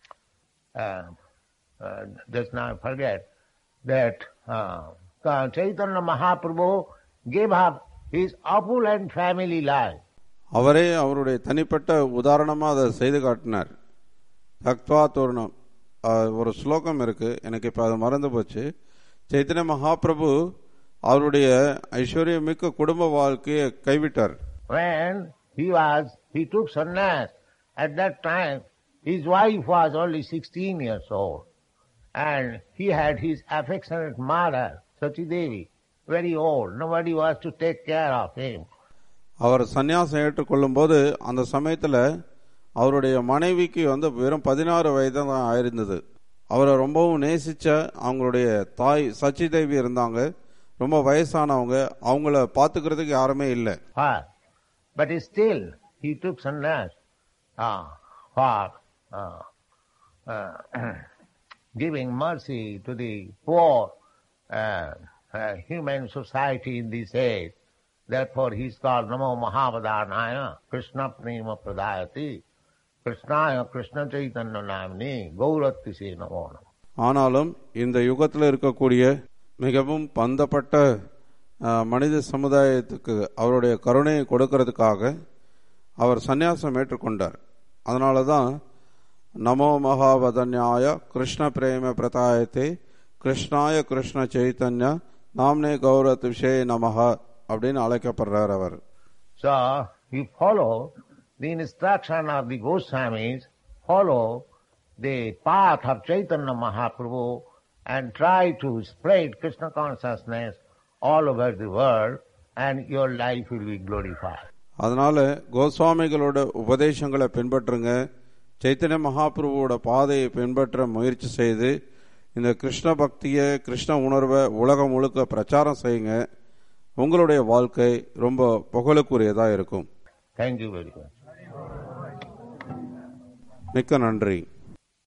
uh, uh, just now I forget that uh, Chaitanya Mahaprabhu gave up his opulent family life. அவரே அவருடைய தனிப்பட்ட உதாரணமா அதை செய்து காட்டினார் தக்வா தோரணம் அஹ், ஒரு ஸ்லோகம் இருக்கு எனக்கு இப்ப அது மறந்து போச்சு சைத்தன்ய மகாபிரபு அவருடைய ஐஸ்வர்யமிக்க குடும்ப வாழ்க்கையை கைவிட்டார் When he was, he took sannyas. At that time, his wife was only 16 years old. And he had his affectionate mother, Sachi Devi, very old. Nobody was to take care of him. அவர் சந்நியாசம் ஏற்றுக்கொள்ளும் போது அந்த சமயத்துல அவருடைய மனைவிக்கு வந்து வெறும் பதினாறு வயது தான் ஆயிருந்தது அவரை ரொம்பவும் நேசிச்ச அவங்களுடைய தாய் சச்சி தேவி இருந்தாங்க ரொம்ப வயசானவங்க அவங்கள பாத்துக்கிறதுக்கு யாருமே இல்லை Why? But still, he took sannyas ah, for ah, ah, giving mercy to the poor uh, uh, human society in this age. Therefore, he is called Namo Mahavadhanaya, Krishna Prema Pradayati, Krishnaya Krishna Chaitanya Namni, Gaurati Se Namo Namo. ஆனாலும் இந்த யுகத்தில் இருக்கக்கூடிய மிகவும் பந்தப்பட்ட அஹ், மனித சமுதாயத்துக்கு அவருடைய கருணையை கொடுக்கறதுக்காக அவர் சந்நியாசம் ஏற்றுக்கொண்டார் அதனால தான் நமோ மகாவதன்யாய கிருஷ்ண பிரேம பிரதாயத்தை கிருஷ்ணாய கிருஷ்ண சைத்தன்யா நாம்னே கௌரத் விஷய நமஹ அப்படின்னு அழைக்கப்படுறார் அவர் So, you follow the instruction of the Goswamis, follow the path of Chaitanya Mahaprabhu and try to spread Krishna consciousness all over the world and your life will be glorified. அதனால கோஸ்வாமிகளோட உபதேசங்களை பின்பற்றுங்க சைத்தன்ய மகாபிரபுவோட பாதையை பின்பற்ற முயற்சி செய்து இந்த கிருஷ்ண பக்தியை கிருஷ்ண உணர்வை உலகம் முழுக்க பிரச்சாரம் செய்யுங்க உங்களுடைய வாழ்க்கை ரொம்ப புகழுக்குரியதா இருக்கும் Thank you very much. மிக்க நன்றி